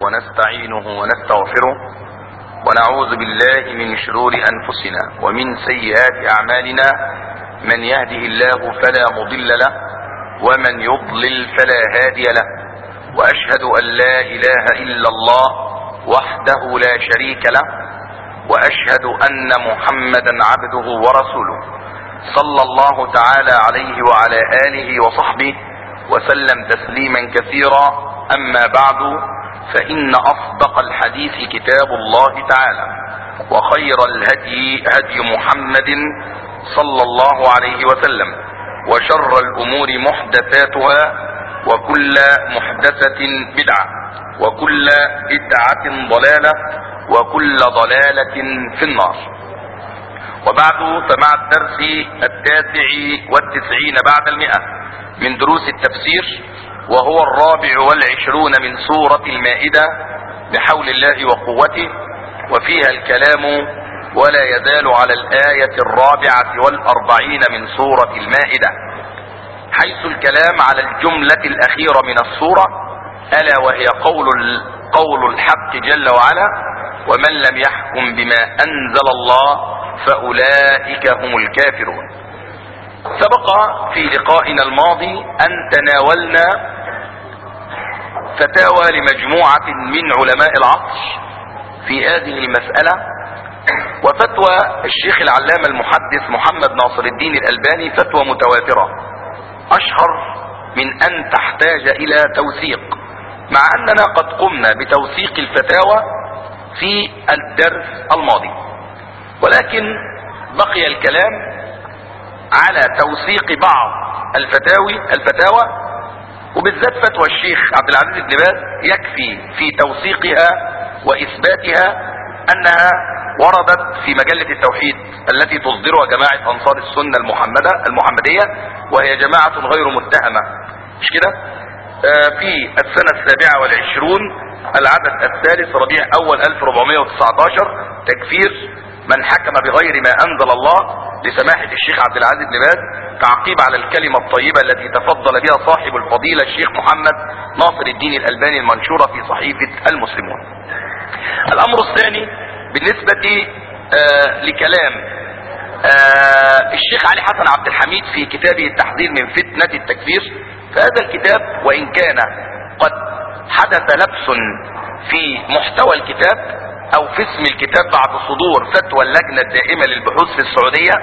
ونستعينه ونستغفره ونعوذ بالله من شرور انفسنا ومن سيئات اعمالنا من يهده الله فلا مضل له ومن يضلل فلا هادي له واشهد ان لا اله الا الله وحده لا شريك له واشهد ان محمدا عبده ورسوله صلى الله تعالى عليه وعلى اله وصحبه وسلم تسليما كثيرا اما بعد فان اصدق الحديث كتاب الله تعالى وخير الهدي هدي محمد صلى الله عليه وسلم وشر الامور محدثاتها وكل محدثة بدعة وكل بدعة ضلالة وكل ضلالة في النار وبعد فمع الدرس التاسع والتسعين بعد المئة من دروس التفسير وهو الرابع والعشرون من سورة المائدة بحول الله وقوته وفيها الكلام ولا يزال على الآية الرابعة والأربعين من سورة المائدة حيث الكلام على الجملة الأخيرة من السورة ألا وهي قول قول الحق جل وعلا ومن لم يحكم بما أنزل الله فأولئك هم الكافرون سبق في لقائنا الماضي أن تناولنا فتاوى لمجموعة من علماء العصر في هذه المسألة وفتوى الشيخ العلامة المحدث محمد ناصر الدين الألباني فتوى متواترة أشهر من أن تحتاج إلى توثيق مع أننا قد قمنا بتوثيق الفتاوى في الدرس الماضي ولكن بقي الكلام على توثيق بعض الفتاوي الفتاوى وبالذات فتوى الشيخ عبد العزيز بن باز يكفي في توثيقها واثباتها انها وردت في مجلة التوحيد التي تصدرها جماعة انصار السنة المحمدة المحمدية وهي جماعة غير متهمة مش كده آه في السنة السابعة والعشرون العدد الثالث ربيع اول 1419 تكفير من حكم بغير ما انزل الله لسماحة الشيخ عبد العزيز بن باز تعقيب على الكلمة الطيبة التي تفضل بها صاحب الفضيلة الشيخ محمد ناصر الدين الألباني المنشورة في صحيفة المسلمون الأمر الثاني بالنسبة آه لكلام آه الشيخ علي حسن عبد الحميد في كتابه التحذير من فتنة التكفير فهذا الكتاب وإن كان قد حدث لبس في محتوى الكتاب او في اسم الكتاب بعد صدور فتوى اللجنة الدائمة للبحوث في السعودية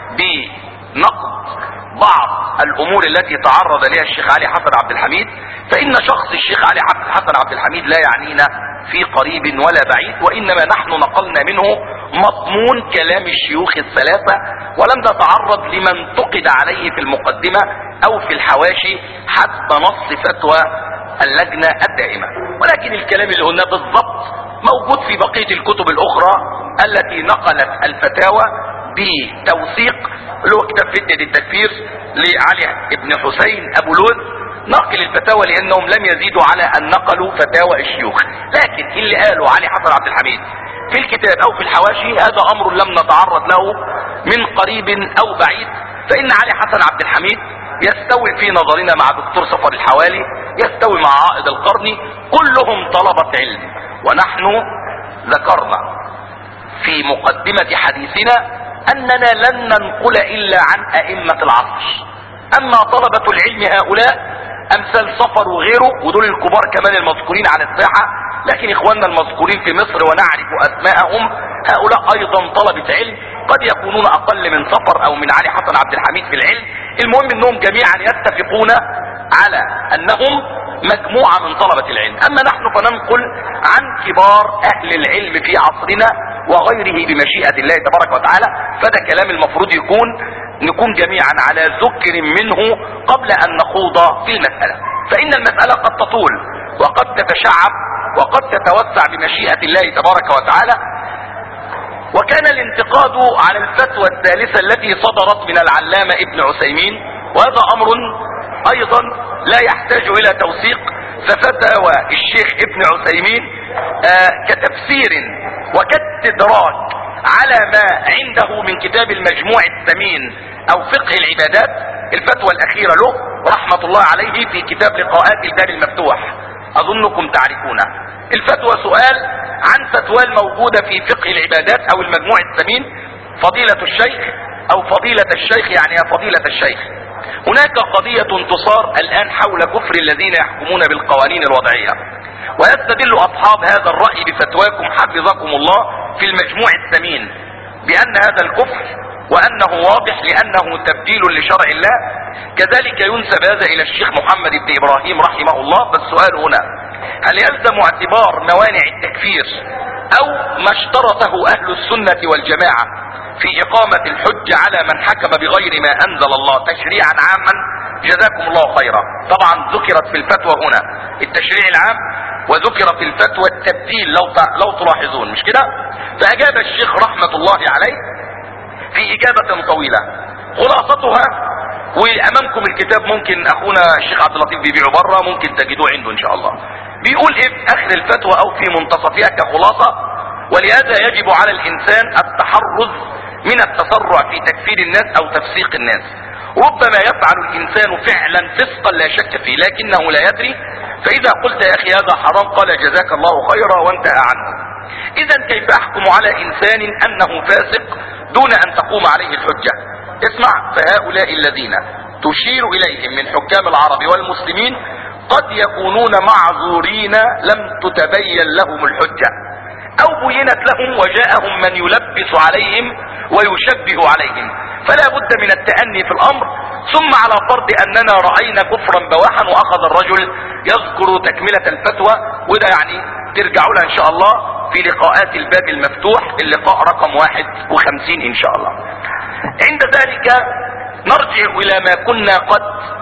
بنقد بعض الامور التي تعرض لها الشيخ علي حسن عبد الحميد فان شخص الشيخ علي حسن عبد الحميد لا يعنينا في قريب ولا بعيد وانما نحن نقلنا منه مضمون كلام الشيوخ الثلاثة ولم نتعرض لما انتقد عليه في المقدمة او في الحواشي حتى نص فتوى اللجنة الدائمة ولكن الكلام اللي قلناه بالضبط موجود في بقية الكتب الاخرى التي نقلت الفتاوى بتوثيق اللي هو كتاب فتنة التكفير لعلي بن حسين ابو لوز نقل الفتاوى لانهم لم يزيدوا على ان نقلوا فتاوى الشيوخ لكن اللي قالوا علي حسن عبد الحميد في الكتاب او في الحواشي هذا امر لم نتعرض له من قريب او بعيد فان علي حسن عبد الحميد يستوي في نظرنا مع دكتور سفر الحوالي يستوي مع عائد القرني كلهم طلبة علم ونحن ذكرنا في مقدمة حديثنا اننا لن ننقل الا عن ائمة العصر اما طلبة العلم هؤلاء امثال سفر وغيره ودول الكبار كمان المذكورين على الساحة لكن اخواننا المذكورين في مصر ونعرف اسماءهم هؤلاء ايضا طلبة علم قد يكونون اقل من سفر او من علي حسن عبد الحميد في العلم المهم انهم جميعا يتفقون على انهم مجموعة من طلبة العلم اما نحن فننقل عن كبار اهل العلم في عصرنا وغيره بمشيئة الله تبارك وتعالى فده كلام المفروض يكون نكون جميعا على ذكر منه قبل ان نخوض في المسألة فان المسألة قد تطول وقد تتشعب وقد تتوسع بمشيئة الله تبارك وتعالى وكان الانتقاد على الفتوى الثالثة التي صدرت من العلامة ابن عثيمين وهذا امر ايضا لا يحتاج الى توثيق ففتاوى الشيخ ابن عثيمين آه كتفسير وكاستدراج على ما عنده من كتاب المجموع الثمين او فقه العبادات الفتوى الاخيرة له رحمة الله عليه في كتاب لقاءات الباب المفتوح اظنكم تعرفونه الفتوى سؤال عن فتوى الموجودة في فقه العبادات او المجموع الثمين فضيلة الشيخ او فضيلة الشيخ يعني يا فضيلة الشيخ هناك قضية تصار الان حول كفر الذين يحكمون بالقوانين الوضعية ويستدل اصحاب هذا الرأي بفتواكم حفظكم الله في المجموع الثمين بان هذا الكفر وانه واضح لانه تبديل لشرع الله كذلك ينسب هذا الى الشيخ محمد بن ابراهيم رحمه الله فالسؤال هنا هل يلزم اعتبار موانع التكفير او ما اشترطه اهل السنة والجماعة في اقامة الحج على من حكم بغير ما انزل الله تشريعا عاما جزاكم الله خيرا طبعا ذكرت في الفتوى هنا التشريع العام وذكر في الفتوى التبديل لو لو تلاحظون مش كده فاجاب الشيخ رحمة الله عليه في اجابة طويلة خلاصتها وامامكم الكتاب ممكن اخونا الشيخ عبد اللطيف بيبيعه بره ممكن تجدوه عنده ان شاء الله بيقول ايه في اخر الفتوى او في منتصفها كخلاصة ولهذا يجب على الانسان التحرز من التسرع في تكفير الناس او تفسيق الناس ربما يفعل الانسان فعلا فسقا لا شك فيه لكنه لا يدري فاذا قلت يا اخي هذا حرام قال جزاك الله خيرا وانتهى عنه اذا كيف احكم على انسان انه فاسق دون ان تقوم عليه الحجة اسمع فهؤلاء الذين تشير اليهم من حكام العرب والمسلمين قد يكونون معذورين لم تتبين لهم الحجة او بينت لهم وجاءهم من يلبس عليهم ويشبه عليهم فلا بد من التأني في الامر ثم على فرض اننا رأينا كفرا بواحا واخذ الرجل يذكر تكملة الفتوى وده يعني ترجعوا لها ان شاء الله في لقاءات الباب المفتوح اللقاء رقم واحد وخمسين ان شاء الله عند ذلك نرجع الى ما كنا قد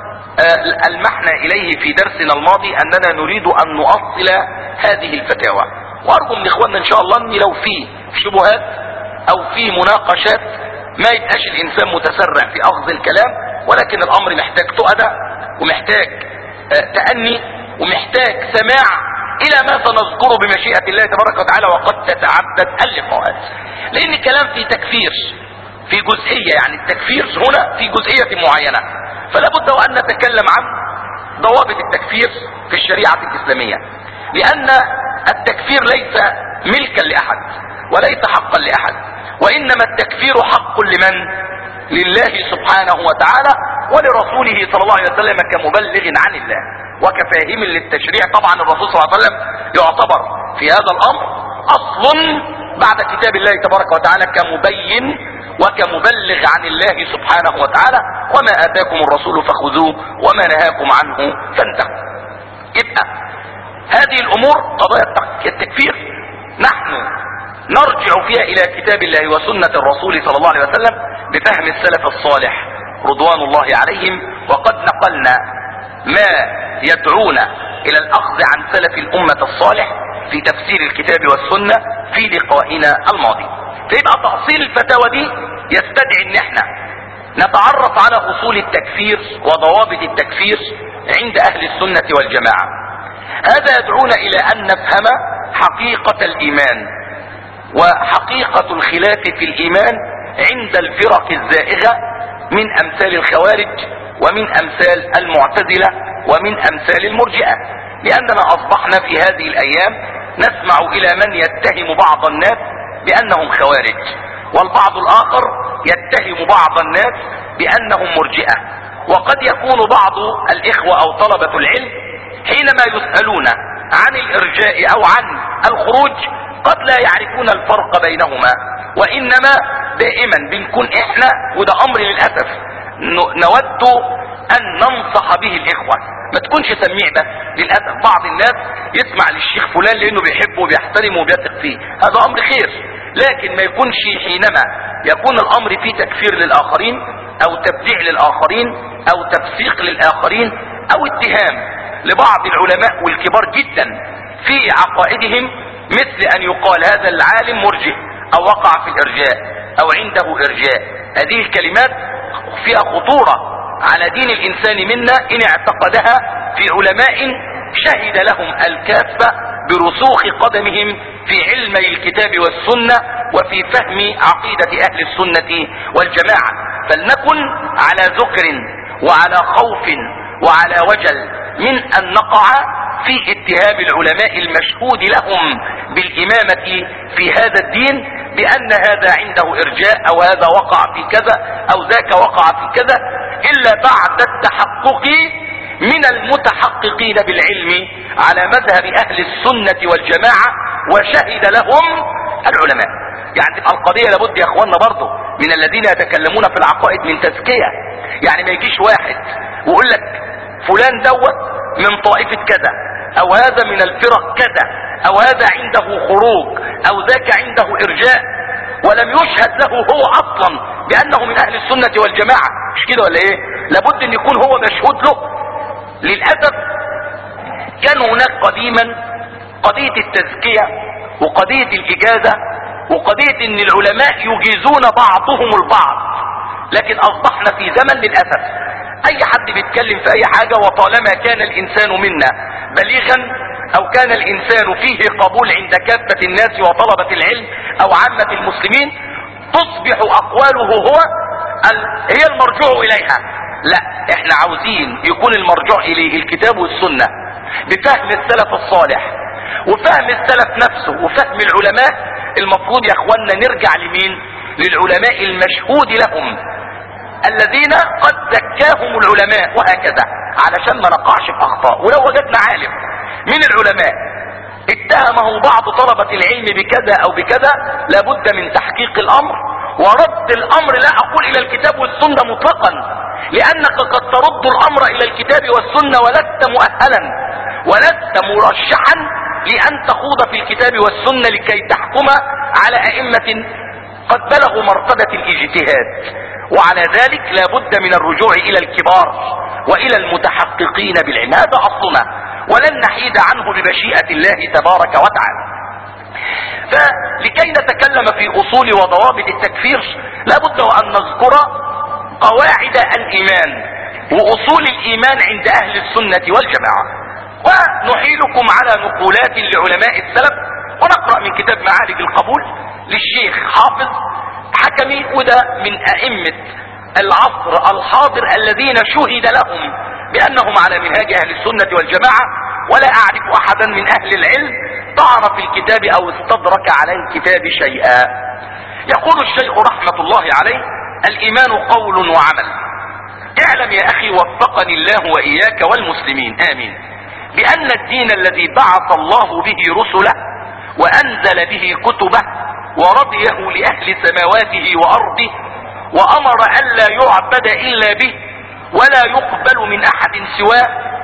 المحنا اليه في درسنا الماضي اننا نريد ان نؤصل هذه الفتاوى وارجو من اخواننا ان شاء الله ان لو في شبهات او في مناقشات ما يبقاش الانسان متسرع في اخذ الكلام ولكن الامر محتاج تؤدى ومحتاج تأني ومحتاج سماع الى ما سنذكره بمشيئة الله تبارك وتعالى وقد تتعدد اللقاءات لان الكلام في تكفير في جزئية يعني التكفير هنا في جزئية معينة فلا بد وان نتكلم عن ضوابط التكفير في الشريعة الاسلامية لان التكفير ليس ملكا لاحد وليس حقا لاحد وانما التكفير حق لمن لله سبحانه وتعالى ولرسوله صلى الله عليه وسلم كمبلغ عن الله وكفاهم للتشريع طبعا الرسول صلى الله عليه وسلم يعتبر في هذا الامر اصل بعد كتاب الله تبارك وتعالى كمبين وكمبلغ عن الله سبحانه وتعالى وما اتاكم الرسول فخذوه وما نهاكم عنه فانتهوا يبقى هذه الامور قضايا التكفير نحن نرجع فيها الى كتاب الله وسنة الرسول صلى الله عليه وسلم بفهم السلف الصالح رضوان الله عليهم وقد نقلنا ما يدعونا الى الاخذ عن سلف الامة الصالح في تفسير الكتاب والسنة في لقائنا الماضي فيبقى تأصيل الفتاوى دي يستدعي ان احنا نتعرف على اصول التكفير وضوابط التكفير عند اهل السنة والجماعة هذا يدعونا الى ان نفهم حقيقة الايمان وحقيقة الخلاف في الايمان عند الفرق الزائغة من امثال الخوارج ومن امثال المعتزلة ومن امثال المرجئة لاننا اصبحنا في هذه الايام نسمع الى من يتهم بعض الناس بانهم خوارج والبعض الاخر يتهم بعض الناس بانهم مرجئة وقد يكون بعض الاخوة او طلبة العلم حينما يسألون عن الارجاء او عن الخروج قد لا يعرفون الفرق بينهما وانما دائما بنكون احنا وده امر للاسف نود ان ننصح به الاخوة ما تكونش سميع بس للاسف بعض الناس يسمع للشيخ فلان لانه بيحبه وبيحترمه وبيثق فيه هذا امر خير لكن ما يكونش حينما يكون الامر فيه تكفير للاخرين او تبديع للاخرين او تفسيق للاخرين او اتهام لبعض العلماء والكبار جدا في عقائدهم مثل ان يقال هذا العالم مرجئ او وقع في الارجاء او عنده ارجاء هذه الكلمات فيها خطورة على دين الانسان منا ان اعتقدها في علماء شهد لهم الكافة برسوخ قدمهم في علمي الكتاب والسنة وفي فهم عقيدة اهل السنة والجماعة فلنكن على ذكر وعلى خوف وعلى وجل من ان نقع في اتهام العلماء المشهود لهم بالامامة في هذا الدين بان هذا عنده ارجاء او هذا وقع في كذا او ذاك وقع في كذا الا بعد التحقق من المتحققين بالعلم على مذهب اهل السنة والجماعة وشهد لهم العلماء يعني تبقى القضية لابد يا اخوانا برضه من الذين يتكلمون في العقائد من تزكية يعني ما يجيش واحد ويقول لك فلان دوت من طائفة كذا او هذا من الفرق كذا او هذا عنده خروج او ذاك عنده ارجاء ولم يشهد له هو اصلا بانه من اهل السنة والجماعة مش كده ولا ايه لابد ان يكون هو مشهود له للأسف كان هناك قديما قضية التزكية وقضية الإجازة وقضية ان العلماء يجيزون بعضهم البعض لكن اصبحنا في زمن للأسف اي حد بيتكلم في اي حاجة وطالما كان الانسان منا بليغا او كان الانسان فيه قبول عند كافة الناس وطلبة العلم او عامة المسلمين تصبح اقواله هو هي المرجوع اليها لا احنا عاوزين يكون المرجوع اليه الكتاب والسنة بفهم السلف الصالح وفهم السلف نفسه وفهم العلماء المفروض يا اخوانا نرجع لمين للعلماء المشهود لهم الذين قد زكاهم العلماء وهكذا علشان ما نقعش في اخطاء ولو وجدنا عالم من العلماء اتهمه بعض طلبة العلم بكذا او بكذا لابد من تحقيق الامر ورد الامر لا اقول الى الكتاب والسنة مطلقا لانك قد ترد الامر الى الكتاب والسنة ولست مؤهلا ولست مرشحا لان تخوض في الكتاب والسنة لكي تحكم على ائمة قد بلغوا مرتبة الاجتهاد وعلى ذلك لابد من الرجوع الى الكبار والى المتحققين بالعلم هذا اصلنا ولن نحيد عنه بمشيئة الله تبارك وتعالى فلكي نتكلم في اصول وضوابط التكفير لابد وان نذكر قواعد الايمان واصول الايمان عند اهل السنة والجماعة ونحيلكم على نقولات لعلماء السلف ونقرأ من كتاب معارج القبول للشيخ حافظ حكمي وده من ائمة العصر الحاضر الذين شهد لهم بانهم على منهاج اهل السنة والجماعة ولا اعرف احدا من اهل العلم طعن في الكتاب او استدرك على الكتاب شيئا يقول الشيخ رحمة الله عليه الايمان قول وعمل اعلم يا اخي وفقني الله واياك والمسلمين امين بان الدين الذي بعث الله به رسله وانزل به كتبه ورضيه لاهل سماواته وارضه وامر الا يعبد الا به ولا يقبل من احد سواه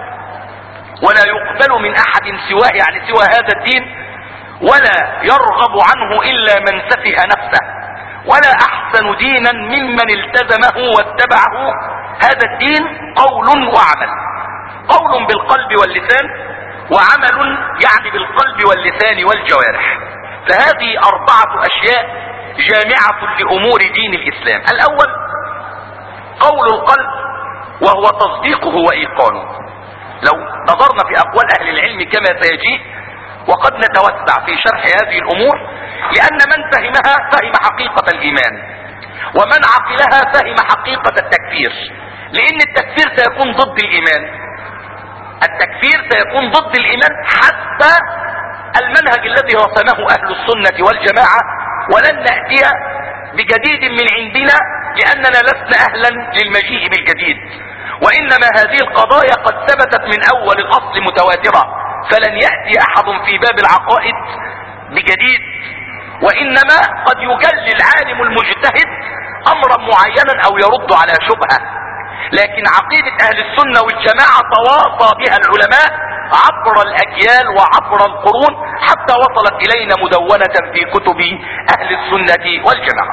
ولا يقبل من احد سواه يعني سوى هذا الدين ولا يرغب عنه الا من سفه نفسه ولا احسن دينا ممن التزمه واتبعه هذا الدين قول وعمل قول بالقلب واللسان وعمل يعني بالقلب واللسان والجوارح فهذه اربعة اشياء جامعة لامور دين الاسلام الاول قول القلب وهو تصديقه وايقانه لو نظرنا في اقوال اهل العلم كما سيجيء وقد نتوسع في شرح هذه الامور لان من فهمها فهم حقيقة الايمان ومن عقلها فهم حقيقة التكفير لان التكفير سيكون ضد الايمان التكفير سيكون ضد الايمان حتى المنهج الذي رسمه اهل السنة والجماعة ولن نأتي بجديد من عندنا لاننا لسنا اهلا للمجيء بالجديد وانما هذه القضايا قد ثبتت من اول الاصل متواترة فلن يأتي احد في باب العقائد بجديد وانما قد يجلي العالم المجتهد امرا معينا او يرد على شبهة لكن عقيدة اهل السنة والجماعة تواصى بها العلماء عبر الاجيال وعبر القرون حتى وصلت الينا مدونة في كتب اهل السنة والجماعة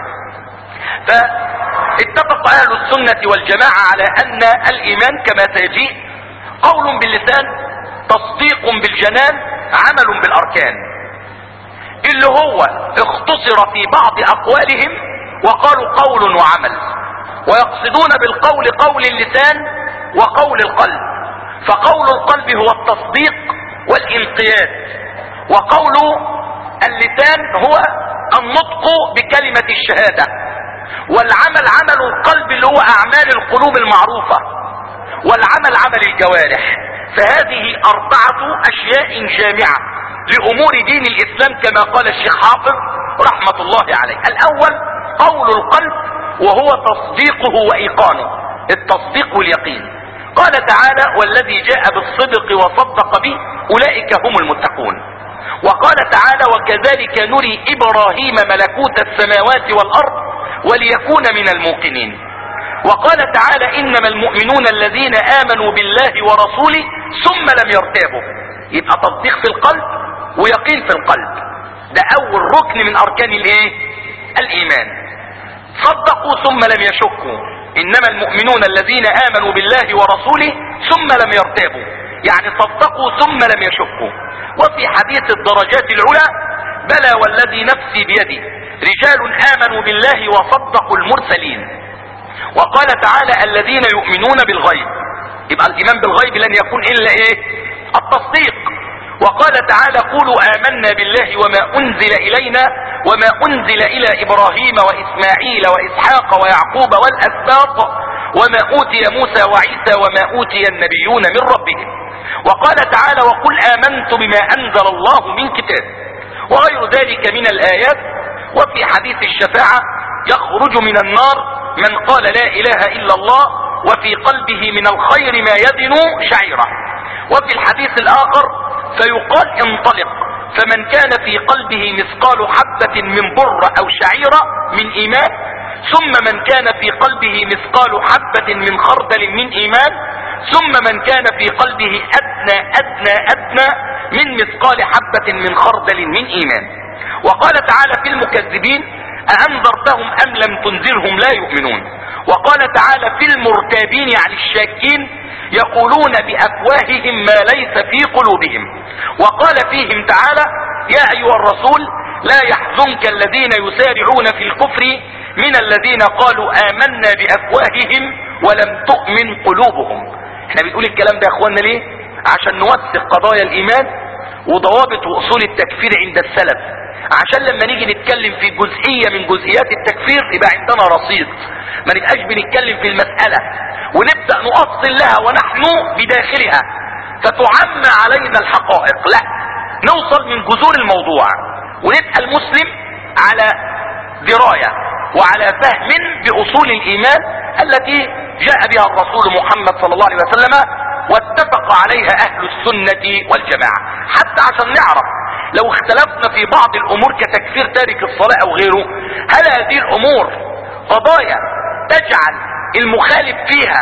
فاتفق اهل السنة والجماعة على ان الايمان كما سيجيء قول باللسان تصديق بالجنان عمل بالاركان اللي هو اختصر في بعض اقوالهم وقالوا قول وعمل ويقصدون بالقول قول اللسان وقول القلب فقول القلب هو التصديق والانقياد وقول اللسان هو النطق بكلمة الشهادة والعمل عمل القلب اللي هو اعمال القلوب المعروفة والعمل عمل الجوارح فهذه اربعة اشياء جامعة لامور دين الاسلام كما قال الشيخ حافظ رحمة الله عليه الاول قول القلب وهو تصديقه وايقانه التصديق واليقين قال تعالى والذي جاء بالصدق وصدق به اولئك هم المتقون وقال تعالى وكذلك نري ابراهيم ملكوت السماوات والارض وليكون من الموقنين وقال تعالى انما المؤمنون الذين امنوا بالله ورسوله ثم لم يرتابوا يبقى تصديق في القلب ويقين في القلب ده اول ركن من اركان الايه الايمان صدقوا ثم لم يشكوا انما المؤمنون الذين امنوا بالله ورسوله ثم لم يرتابوا يعني صدقوا ثم لم يشكوا وفي حديث الدرجات العلى بلى والذي نفسي بيده رجال امنوا بالله وصدقوا المرسلين وقال تعالى الذين يؤمنون بالغيب يبقى الايمان بالغيب لن يكون الا ايه التصديق وقال تعالى قولوا امنا بالله وما انزل الينا وما انزل الى ابراهيم واسماعيل واسحاق ويعقوب والاسباط وما اوتي موسى وعيسى وما اوتي النبيون من ربهم وقال تعالى وقل امنت بما انزل الله من كتاب وغير ذلك من الايات وفي حديث الشفاعة يخرج من النار من قال لا اله الا الله وفي قلبه من الخير ما يدن شعيره وفي الحديث الاخر فيقال انطلق فمن كان في قلبه مثقال حبة من بر او شعيرة من ايمان ثم من كان في قلبه مثقال حبة من خردل من ايمان ثم من كان في قلبه ادنى ادنى ادنى من مثقال حبة من خردل من ايمان وقال تعالى في المكذبين أأنذرتهم أم لم تنذرهم لا يؤمنون وقال تعالى في المرتابين يعني الشاكين يقولون بأفواههم ما ليس في قلوبهم وقال فيهم تعالى يا أيها الرسول لا يحزنك الذين يسارعون في الكفر من الذين قالوا آمنا بأفواههم ولم تؤمن قلوبهم احنا بنقول الكلام ده يا اخوانا ليه عشان نوثق قضايا الايمان وضوابط واصول التكفير عند السلف عشان لما نيجي نتكلم في جزئية من جزئيات التكفير يبقى عندنا رصيد ما نبقاش بنتكلم في المسألة ونبدأ نؤصل لها ونحن بداخلها فتعمى علينا الحقائق لا نوصل من جذور الموضوع ونبقى المسلم على دراية وعلى فهم بأصول الإيمان التي جاء بها الرسول محمد صلى الله عليه وسلم واتفق عليها أهل السنة والجماعة حتى عشان نعرف لو اختلفنا في بعض الامور كتكفير تارك الصلاة او غيره هل هذه الامور قضايا تجعل المخالف فيها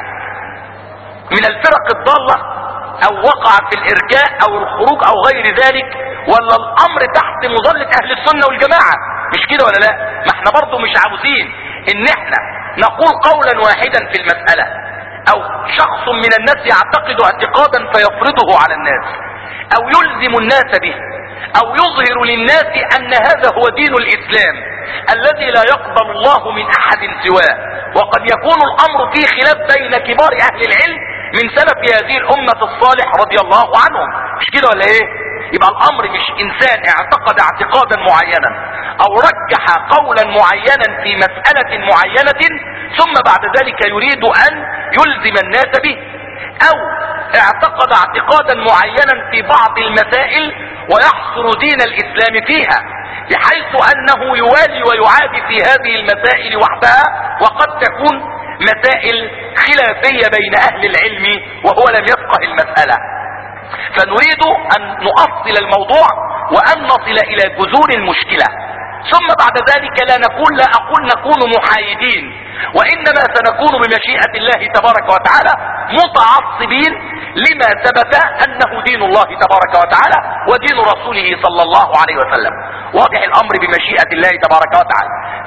من الفرق الضالة او وقع في الارجاء او الخروج او غير ذلك ولا الامر تحت مظلة اهل السنة والجماعة مش كده ولا لا ما احنا برضو مش عاوزين ان احنا نقول قولا واحدا في المسألة او شخص من الناس يعتقد اعتقادا فيفرضه على الناس او يلزم الناس به او يظهر للناس ان هذا هو دين الاسلام الذي لا يقبل الله من احد سواه وقد يكون الامر فيه خلاف بين كبار اهل العلم من سلف هذه الامة الصالح رضي الله عنهم مش كده ولا ايه يبقى الامر مش انسان اعتقد اعتقادا معينا او رجح قولا معينا في مسألة معينة ثم بعد ذلك يريد ان يلزم الناس به او اعتقد اعتقادا معينا في بعض المسائل ويحصر دين الاسلام فيها بحيث انه يوالي ويعادي في هذه المسائل وحدها وقد تكون مسائل خلافية بين اهل العلم وهو لم يفقه المسألة فنريد ان نؤصل الموضوع وان نصل الى جذور المشكلة ثم بعد ذلك لا نقول لا اقول نكون محايدين وانما سنكون بمشيئة الله تبارك وتعالى متعصبين لما ثبت انه دين الله تبارك وتعالى ودين رسوله صلى الله عليه وسلم واضح الامر بمشيئة الله تبارك وتعالى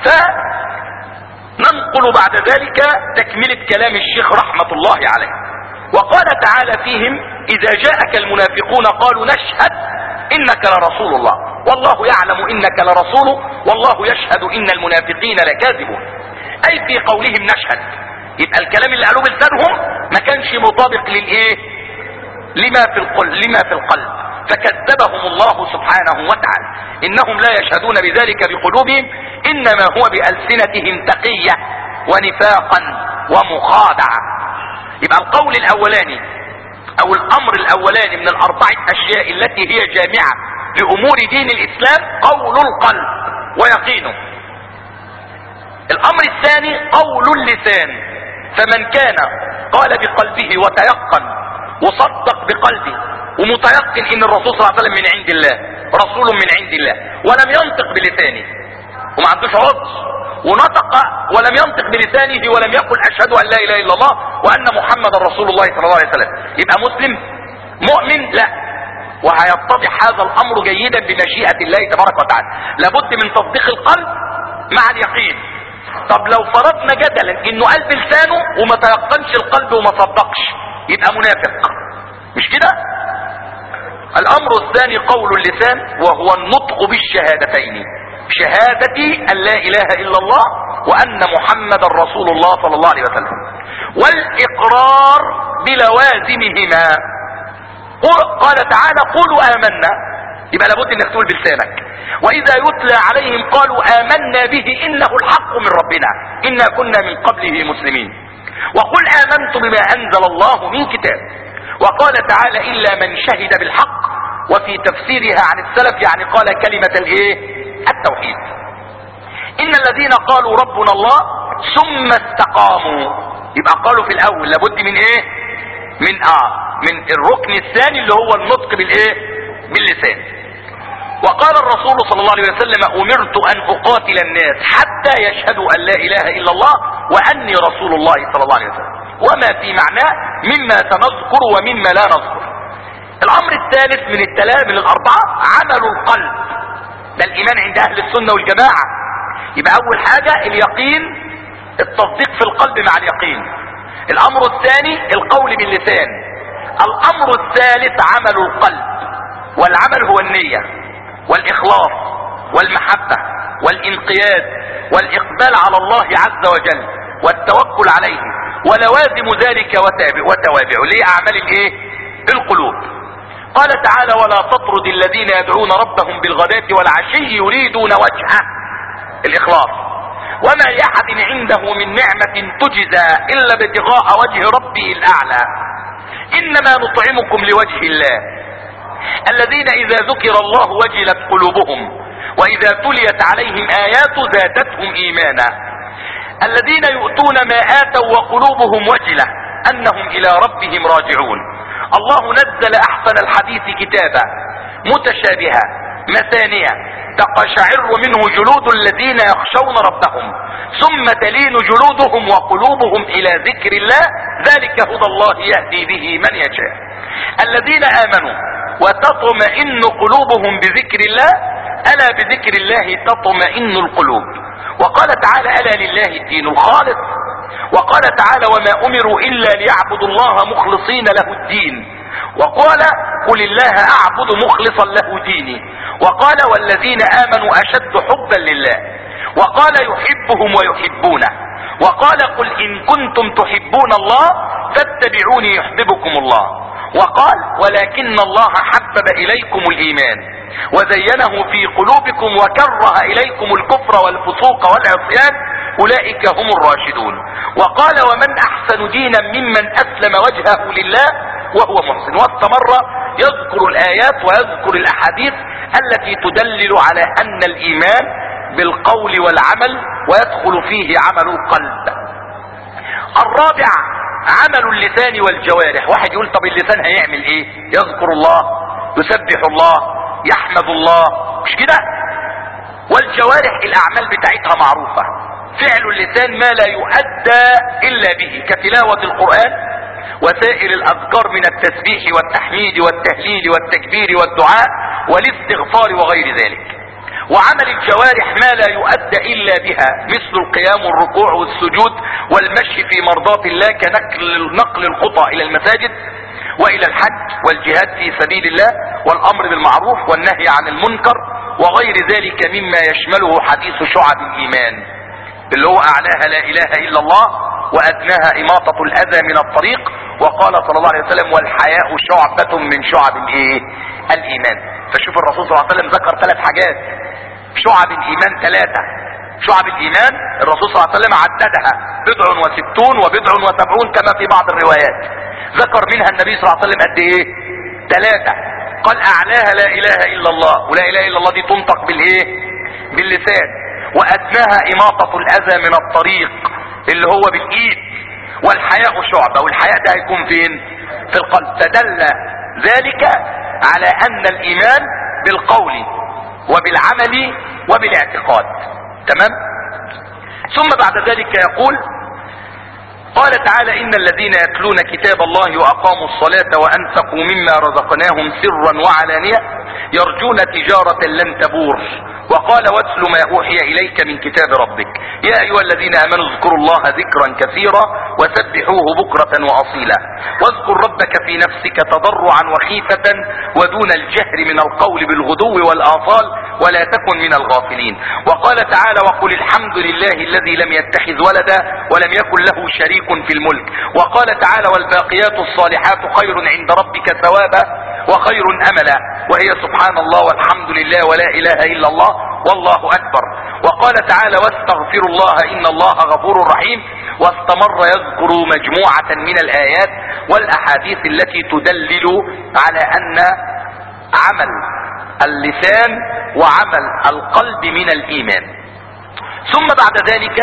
فننقل بعد ذلك تكملة كلام الشيخ رحمة الله عليه وقال تعالى فيهم اذا جاءك المنافقون قالوا نشهد انك لرسول الله والله يعلم انك لرسوله والله يشهد ان المنافقين لكاذبون اي في قولهم نشهد يبقى الكلام اللي قالوه بلسانهم ما كانش مطابق للايه لما في القلب لما في القلب فكذبهم الله سبحانه وتعالى انهم لا يشهدون بذلك بقلوبهم انما هو بالسنتهم تقية ونفاقا ومخادعة يبقى القول الاولاني او الامر الاولاني من الاربعة اشياء التي هي جامعة لامور دين الاسلام قول القلب ويقينه الامر الثاني قول اللسان فمن كان قال بقلبه وتيقن وصدق بقلبه ومتيقن ان الرسول صلى الله عليه وسلم من عند الله رسول من عند الله ولم ينطق بلسانه وما عندوش عذر ونطق ولم ينطق بلسانه ولم يقل اشهد ان لا اله الا الله وان محمدا رسول الله صلى الله عليه وسلم يبقى مسلم مؤمن لا وهيتضح هذا الامر جيدا بمشيئه الله تبارك وتعالى لابد من تصديق القلب مع اليقين طب لو فرضنا جدلا انه قال بلسانه وما تيقنش القلب وما صدقش يبقى منافق مش كده الامر الثاني قول اللسان وهو النطق بالشهادتين شهادتي ان لا اله الا الله وان محمدا رسول الله صلى الله عليه وسلم والاقرار بلوازمهما قال تعالى قولوا امنا يبقى لابد انك تقول بلسانك واذا يتلى عليهم قالوا امنا به انه الحق من ربنا انا كنا من قبله مسلمين وقل امنت بما انزل الله من كتاب وقال تعالى الا من شهد بالحق وفي تفسيرها عن السلف يعني قال كلمة الايه التوحيد ان الذين قالوا ربنا الله ثم استقاموا يبقى قالوا في الاول لابد من ايه من اه من الركن الثاني اللي هو النطق بالايه باللسان وقال الرسول صلى الله عليه وسلم امرت ان اقاتل الناس حتى يشهدوا ان لا اله الا الله واني رسول الله صلى الله عليه وسلم وما في معناه مما سنذكر ومما لا نذكر الامر الثالث من الثلاث من الاربعة عمل القلب ده الايمان عند اهل السنة والجماعة يبقى اول حاجة اليقين التصديق في القلب مع اليقين الامر الثاني القول باللسان الامر الثالث عمل القلب والعمل هو النية والاخلاص والمحبة والانقياد والاقبال على الله عز وجل والتوكل عليه ولوازم ذلك وتوابعه ليه اعمال الايه القلوب قال تعالى ولا تطرد الذين يدعون ربهم بالغداة والعشي يريدون وجهه الاخلاص وما لاحد عنده من نعمة تجزى الا ابتغاء وجه ربه الاعلى انما نطعمكم لوجه الله الذين اذا ذكر الله وجلت قلوبهم واذا تليت عليهم ايات زادتهم ايمانا الذين يؤتون ما اتوا وقلوبهم وجلة انهم الى ربهم راجعون الله نزل احسن الحديث كتابا متشابها مثانية تقشعر منه جلود الذين يخشون ربهم ثم تلين جلودهم وقلوبهم الى ذكر الله ذلك هدى الله يهدي به من يشاء الذين امنوا وتطمئن قلوبهم بذكر الله الا بذكر الله تطمئن القلوب وقال تعالى الا لله الدين الخالص وقال تعالى وما امروا الا ليعبدوا الله مخلصين له الدين وقال قل الله اعبد مخلصا له ديني وقال والذين امنوا اشد حبا لله وقال يحبهم ويحبونه وقال قل ان كنتم تحبون الله فاتبعوني يحببكم الله وقال ولكن الله حبب اليكم الايمان وزينه في قلوبكم وكره اليكم الكفر والفسوق والعصيان اولئك هم الراشدون وقال ومن احسن دينا ممن اسلم وجهه لله وهو محسن واستمر يذكر الايات ويذكر الاحاديث التي تدلل على ان الايمان بالقول والعمل ويدخل فيه عمل القلب الرابع عمل اللسان والجوارح واحد يقول طب اللسان هيعمل ايه يذكر الله يسبح الله يحمد الله مش كده والجوارح الاعمال بتاعتها معروفة فعل اللسان ما لا يؤدى الا به كتلاوة القرآن وسائر الاذكار من التسبيح والتحميد والتهليل والتكبير والدعاء والاستغفار وغير ذلك وعمل الجوارح ما لا يؤدى الا بها مثل القيام والركوع والسجود والمشي في مرضات الله كنقل نقل الخطى الى المساجد والى الحج والجهاد في سبيل الله والامر بالمعروف والنهي عن المنكر وغير ذلك مما يشمله حديث شعب الايمان اللي هو اعلاها لا اله الا الله وادناها اماطة الاذى من الطريق وقال صلى الله عليه وسلم والحياء شعبة من شعب الايه الايمان فشوف الرسول صلى الله عليه وسلم ذكر ثلاث حاجات شعب الايمان ثلاثة شعب الايمان الرسول صلى الله عليه وسلم عددها بضع وستون وبضع وسبعون كما في بعض الروايات ذكر منها النبي صلى الله عليه وسلم قد ايه ثلاثة قال اعلاها لا اله الا الله ولا اله الا الله دي تنطق بالايه باللسان وادناها اماطة الاذى من الطريق اللي هو بالايد والحياء شعبة والحياء ده هيكون فين في القلب فدل ذلك على ان الايمان بالقول وبالعمل وبالاعتقاد تمام ثم بعد ذلك يقول قال تعالى ان الذين يتلون كتاب الله واقاموا الصلاة وانفقوا مما رزقناهم سرا وعلانية يرجون تجارة لن تبور وقال واتل ما اوحي اليك من كتاب ربك يا ايها الذين امنوا اذكروا الله ذكرا كثيرا وسبحوه بكرة واصيلا واذكر ربك في نفسك تضرعا وخيفة ودون الجهر من القول بالغدو والاصال ولا تكن من الغافلين وقال تعالى وقل الحمد لله الذي لم يتخذ ولدا ولم يكن له شريك في الملك وقال تعالى والباقيات الصالحات خير عند ربك ثوابا وخير املا وهي سبحان الله والحمد لله ولا اله الا الله والله اكبر وقال تعالى واستغفروا الله ان الله غفور رحيم واستمر يذكر مجموعة من الايات والاحاديث التي تدلل على ان عمل اللسان وعمل القلب من الايمان ثم بعد ذلك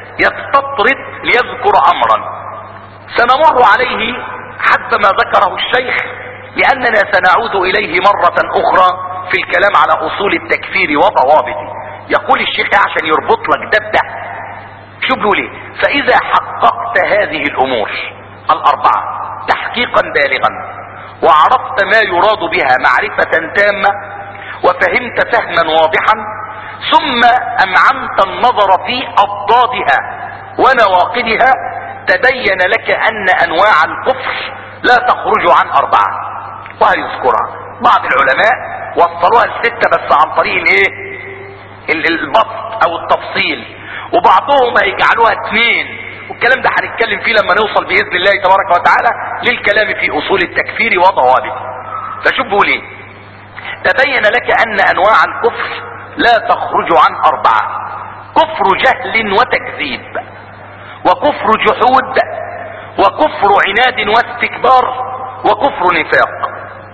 يستطرد ليذكر امرا سنمر عليه حسب ما ذكره الشيخ لاننا سنعود اليه مرة اخرى في الكلام على اصول التكفير وضوابطه يقول الشيخ عشان يربط لك ده بده شو بيقول ايه فاذا حققت هذه الامور الاربعة تحقيقا بالغا وعرفت ما يراد بها معرفة تامة وفهمت فهما واضحا ثم امعمت النظر في اضدادها ونواقدها تبين لك ان انواع الكفر لا تخرج عن اربعة وهيذكرها بعض العلماء وصلوها الستة بس عن طريق الايه البسط او التفصيل وبعضهم هيجعلوها اثنين والكلام ده هنتكلم فيه لما نوصل باذن الله تبارك وتعالى للكلام في اصول التكفير وضوابطه فشوف بيقول ايه تبين لك ان انواع الكفر لا تخرج عن اربعة كفر جهل وتكذيب وكفر جحود وكفر عناد واستكبار وكفر نفاق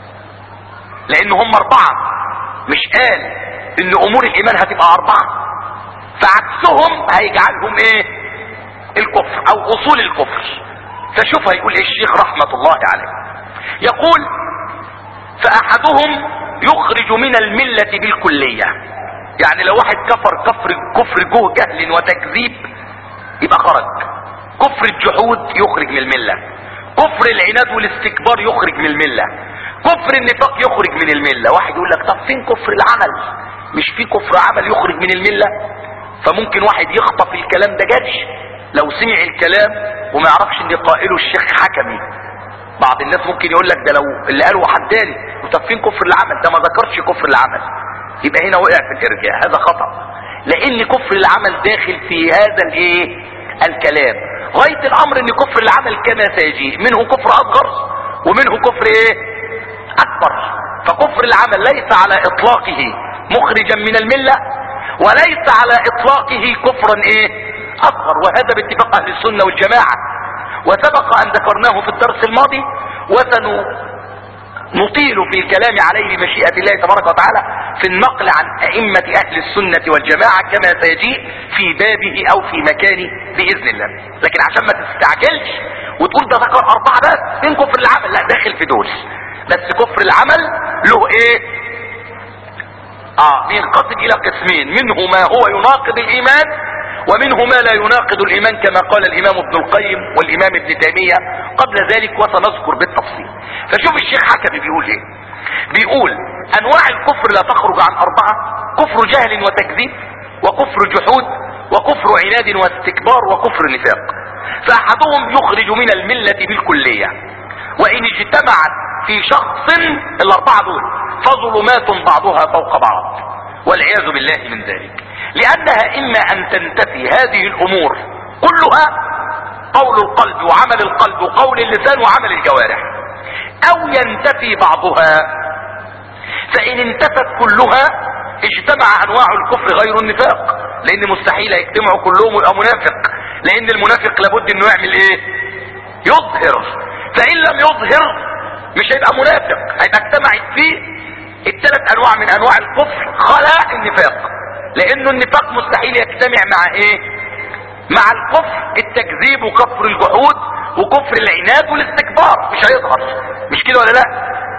لان هم اربعة مش قال ان امور الايمان هتبقى اربعة فعكسهم هيجعلهم ايه الكفر او اصول الكفر فشوف هيقول ايه الشيخ رحمة الله عليه يقول فاحدهم يخرج من الملة بالكلية يعني لو واحد كفر كفر كفر جوه جهل وتكذيب يبقى خرج كفر الجحود يخرج من الملة كفر العناد والاستكبار يخرج من الملة كفر النفاق يخرج من الملة واحد يقول لك طب فين كفر العمل مش في كفر عمل يخرج من الملة فممكن واحد يخطف الكلام ده جدش لو سمع الكلام وما يعرفش ان قائله الشيخ حكمي بعض الناس ممكن يقول لك ده لو اللي قاله واحد تاني طب فين كفر العمل ده ما ذكرش كفر العمل يبقى هنا وقع في الارجاء هذا خطأ لان كفر العمل داخل في هذا الايه الكلام غاية الامر ان كفر العمل كما سيجي منه كفر اصغر ومنه كفر ايه اكبر فكفر العمل ليس على اطلاقه مخرجا من الملة وليس على اطلاقه كفرا ايه اصغر وهذا باتفاق اهل السنة والجماعة وسبق ان ذكرناه في الدرس الماضي وسنطيل في الكلام عليه بمشيئة الله تبارك وتعالى في النقل عن ائمة اهل السنة والجماعة كما سيجيء في بابه او في مكانه باذن الله لكن عشان ما تستعجلش وتقول ده ذكر اربعة بس فين كفر العمل لا داخل في دول بس كفر العمل له ايه اه بينقسم الى قسمين منه ما هو يناقض الايمان ومنه ما لا يناقض الايمان كما قال الامام ابن القيم والامام ابن تيمية قبل ذلك وسنذكر بالتفصيل فشوف الشيخ حكمي بيقول ايه بيقول انواع الكفر لا تخرج عن اربعة كفر جهل وتكذيب وكفر جحود وكفر عناد واستكبار وكفر نفاق فاحدهم يخرج من الملة بالكلية وان اجتمعت في شخص الاربعة دول فظلمات بعضها فوق بعض والعياذ بالله من ذلك لانها اما ان تنتفي هذه الامور كلها قول القلب وعمل القلب وقول اللسان وعمل الجوارح او ينتفي بعضها فان انتفت كلها اجتمع انواع الكفر غير النفاق لان مستحيل يجتمعوا كلهم ويبقى منافق لان المنافق لابد انه يعمل ايه يظهر فان لم يظهر مش هيبقى منافق هيبقى اجتمعت فيه الثلاث انواع من انواع الكفر خلا النفاق لانه النفاق مستحيل يجتمع مع ايه مع الكفر التكذيب وكفر الجحود وكفر العناد والاستكبار مش هيظهر مش كده ولا لا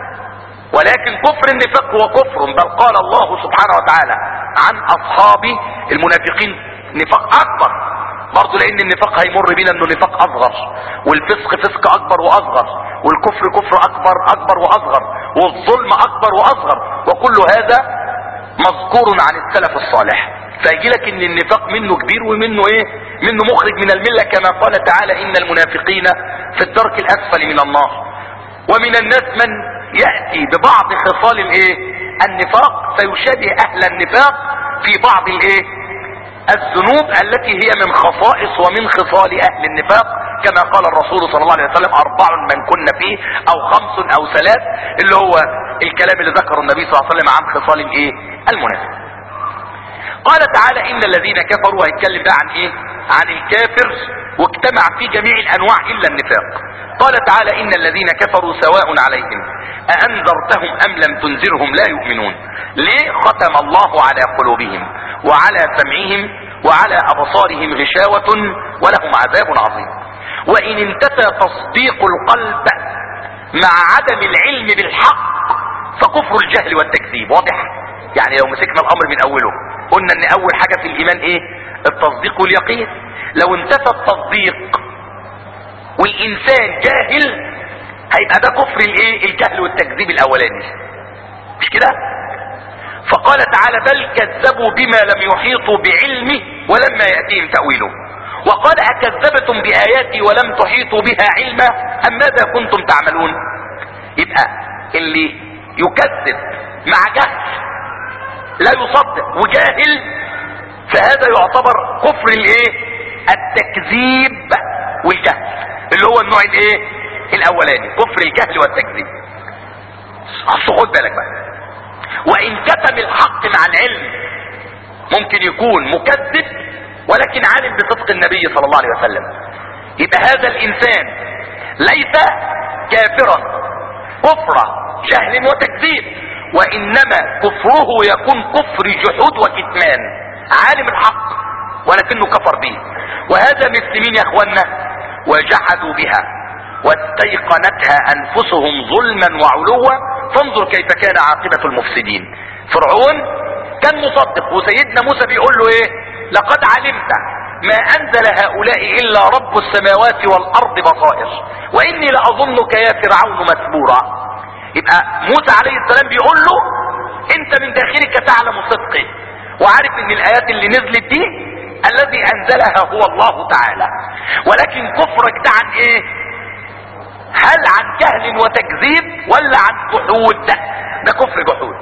ولكن كفر النفاق هو كفر بل قال الله سبحانه وتعالى عن اصحاب المنافقين نفاق اكبر برضه لان النفاق هيمر بينا انه نفاق اصغر والفسق فسق اكبر واصغر والكفر كفر اكبر اكبر واصغر والظلم اكبر واصغر وكل هذا مذكور عن السلف الصالح فيجي لك ان النفاق منه كبير ومنه ايه منه مخرج من المله كما قال تعالى ان المنافقين في الدرك الاسفل من النار ومن الناس من ياتي ببعض خصال الايه النفاق فيشابه اهل النفاق في بعض الايه الذنوب التي هي من خصائص ومن خصال اهل النفاق كما قال الرسول صلى الله عليه وسلم اربع من كن فيه او خمس او ثلاث اللي هو الكلام اللي ذكره النبي صلى الله عليه وسلم عن خصال الايه المنافق قال تعالى ان الذين كفروا هيتكلم بقى عن ايه عن الكافر واجتمع في جميع الانواع الا النفاق قال تعالى ان الذين كفروا سواء عليهم اانذرتهم ام لم تنذرهم لا يؤمنون ليه ختم الله على قلوبهم وعلى سمعهم وعلى ابصارهم غشاوة ولهم عذاب عظيم وان انتفى تصديق القلب مع عدم العلم بالحق فكفر الجهل والتكذيب واضح يعني لو مسكنا الامر من اوله قلنا ان اول حاجة في الايمان ايه التصديق واليقين لو انتفى التصديق والانسان جاهل هيبقى ده كفر الايه الجهل والتكذيب الاولاني مش كده فقال تعالى بل كذبوا بما لم يحيطوا بعلمه ولما يأتيهم تأويله وقال أكذبتم بآياتي ولم تحيطوا بها علما أم ماذا كنتم تعملون يبقى اللي يكذب مع جهل لا يصدق وجاهل فهذا يعتبر كفر الايه التكذيب والجهل اللي هو النوع الايه الاولاني كفر الجهل والتكذيب اصل خد بالك بقى وان كتم الحق مع العلم ممكن يكون مكذب ولكن عالم بصدق النبي صلى الله عليه وسلم يبقى هذا الانسان ليس كافرا كفر جهل وتكذيب وانما كفره يكون كفر جحود وكتمان عالم الحق ولكنه كفر به وهذا مثل مين يا اخوانا وجحدوا بها واستيقنتها انفسهم ظلما وعلوا فانظر كيف كان عاقبة المفسدين فرعون كان مصدق وسيدنا موسى بيقول له ايه لقد علمت ما انزل هؤلاء الا رب السماوات والارض بصائر واني لاظنك يا فرعون مسبورا يبقى موسى عليه السلام بيقول له انت من داخلك تعلم صدقي وعارف ان الايات اللي نزلت دي الذي انزلها هو الله تعالى ولكن كفرك ده عن ايه هل عن جهل وتكذيب ولا عن جحود ده, ده كفر جحود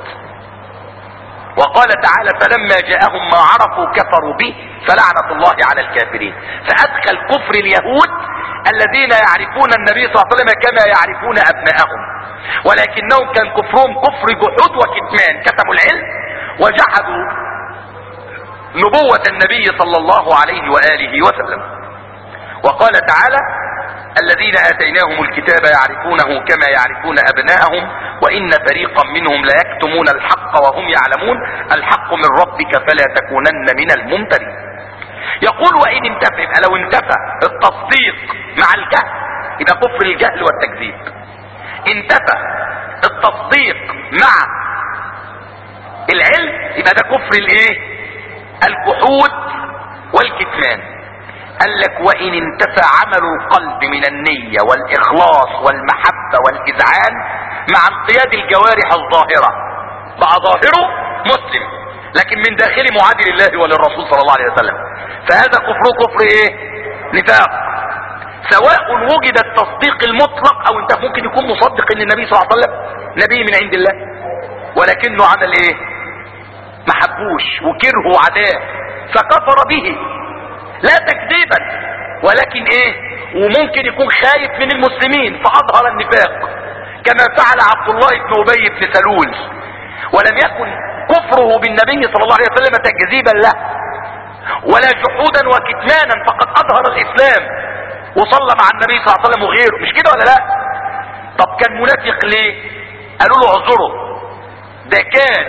وقال تعالى فلما جاءهم ما عرفوا كفروا به فلعنة الله على الكافرين فادخل كفر اليهود الذين يعرفون النبي صلى الله عليه وسلم كما يعرفون ابناءهم ولكنهم كان كفرهم كفر جحود وكتمان كتموا العلم وجحدوا نبوة النبي صلى الله عليه وآله وسلم وقال تعالى الذين آتيناهم الكتاب يعرفونه كما يعرفون أبناءهم وإن فريقا منهم ليكتمون الحق وهم يعلمون الحق من ربك فلا تكونن من الممترين يقول وإن انتفى يبقى لو انتفى التصديق مع الجهل يبقى كفر الجهل والتكذيب انتفى التصديق مع العلم يبقى ده كفر الايه الجحود والكتمان قال لك وان انتفى عمل القلب من النية والاخلاص والمحبة والاذعان مع انقياد الجوارح الظاهرة بقى ظاهره مسلم لكن من داخله معادي لله وللرسول صلى الله عليه وسلم فهذا كفره كفر ايه نفاق سواء وجد التصديق المطلق او انت ممكن يكون مصدق ان النبي صلى الله عليه وسلم نبي من عند الله ولكنه عمل ايه ما حبوش وكره وعداه فكفر به لا تكذيبا ولكن ايه وممكن يكون خايف من المسلمين فاظهر النفاق كما فعل عبد الله بن ابي بن سلول ولم يكن كفره بالنبي صلى الله عليه وسلم تكذيبا له ولا جحودا وكتمانا فقد اظهر الاسلام وصلى مع النبي صلى الله عليه وسلم وغيره مش كده ولا لا طب كان منافق ليه قالوا له اعذره ده كان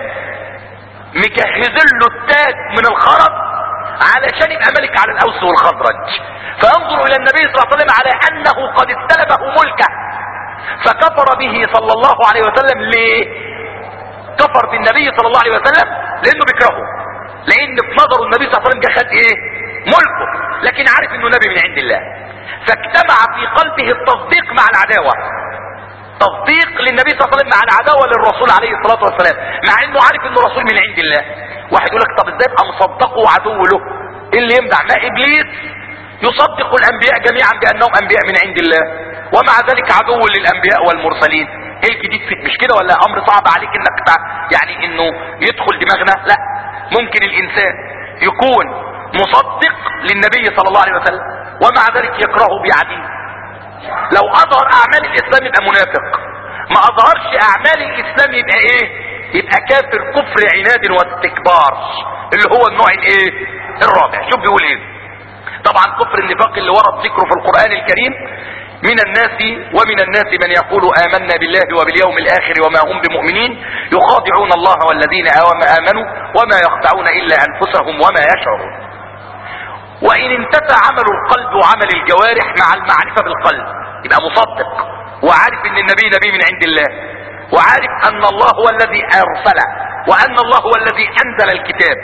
مجهزين له التاج من الخرب علشان يبقى ملك على الاوس والخزرج فينظر الى النبي صلى الله عليه وسلم على انه قد استلبه ملكه فكفر به صلى الله عليه وسلم ليه كفر بالنبي صلى الله عليه وسلم لانه بيكرهه لان في نظره النبي صلى الله عليه وسلم ده خد ايه ملكه لكن عارف انه نبي من عند الله فاجتمع في قلبه التصديق مع العداوه تصديق للنبي صلى الله عليه وسلم مع العداوه للرسول عليه الصلاه والسلام مع انه عارف انه رسول من عند الله واحد يقول لك طب ازاي ابقى مصدقه وعدو له ايه اللي يمنع ما ابليس يصدق الانبياء جميعا بانهم انبياء من عند الله ومع ذلك عدو للانبياء والمرسلين ايه الجديد فيك مش كده ولا امر صعب عليك انك تع... يعني انه يدخل دماغنا لا ممكن الانسان يكون مصدق للنبي صلى الله عليه وسلم ومع ذلك يكرهه بيعديه لو اظهر اعمال الاسلام يبقى منافق ما اظهرش اعمال الاسلام يبقى ايه يبقى كافر كفر عناد واستكبار اللي هو النوع الايه الرابع شوف بيقول ايه طبعا كفر النفاق اللي ورد ذكره في القرآن الكريم من الناس ومن الناس من يقول آمنا بالله وباليوم الآخر وما هم بمؤمنين يخادعون الله والذين آمنوا وما يخدعون إلا أنفسهم وما يشعرون وإن انتفى عمل القلب وعمل الجوارح مع المعرفة بالقلب يبقى مصدق وعارف ان النبي نبي من عند الله وعارف ان الله هو الذي ارسله وان الله هو الذي انزل الكتاب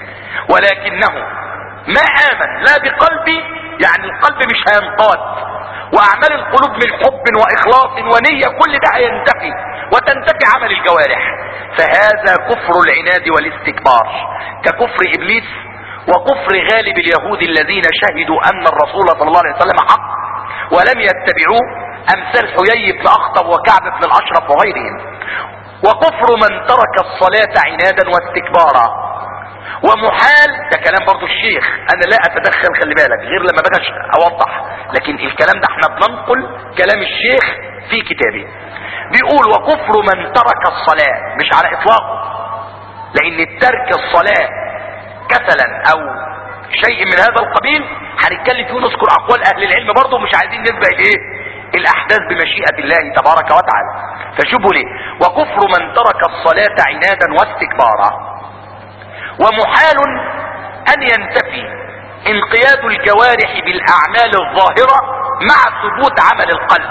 ولكنه ما امن لا بقلبي يعني القلب مش هينقاد واعمال القلوب من حب واخلاص ونية كل ده هينتفي وتنتفي عمل الجوارح فهذا كفر العناد والاستكبار ككفر ابليس وكفر غالب اليهود الذين شهدوا ان الرسول صلى الله عليه وسلم حق ولم يتبعوه امثال حيي بن اخطب وكعب بن الاشرف وغيرهم وكفر من ترك الصلاة عنادا واستكبارا ومحال ده كلام برضو الشيخ انا لا اتدخل خلي بالك غير لما باجي اوضح لكن الكلام ده احنا بننقل كلام الشيخ في كتابه بيقول وكفر من ترك الصلاة مش على اطلاقه لان ترك الصلاة كسلا او شيء من هذا القبيل هنتكلم فيه ونذكر اقوال اهل العلم برضه مش عايزين نسبق الايه الاحداث بمشيئة الله تبارك وتعالى فشوفوا ليه وكفر من ترك الصلاة عنادا واستكبارا ومحال ان ينتفي انقياد الجوارح بالاعمال الظاهرة مع ثبوت عمل القلب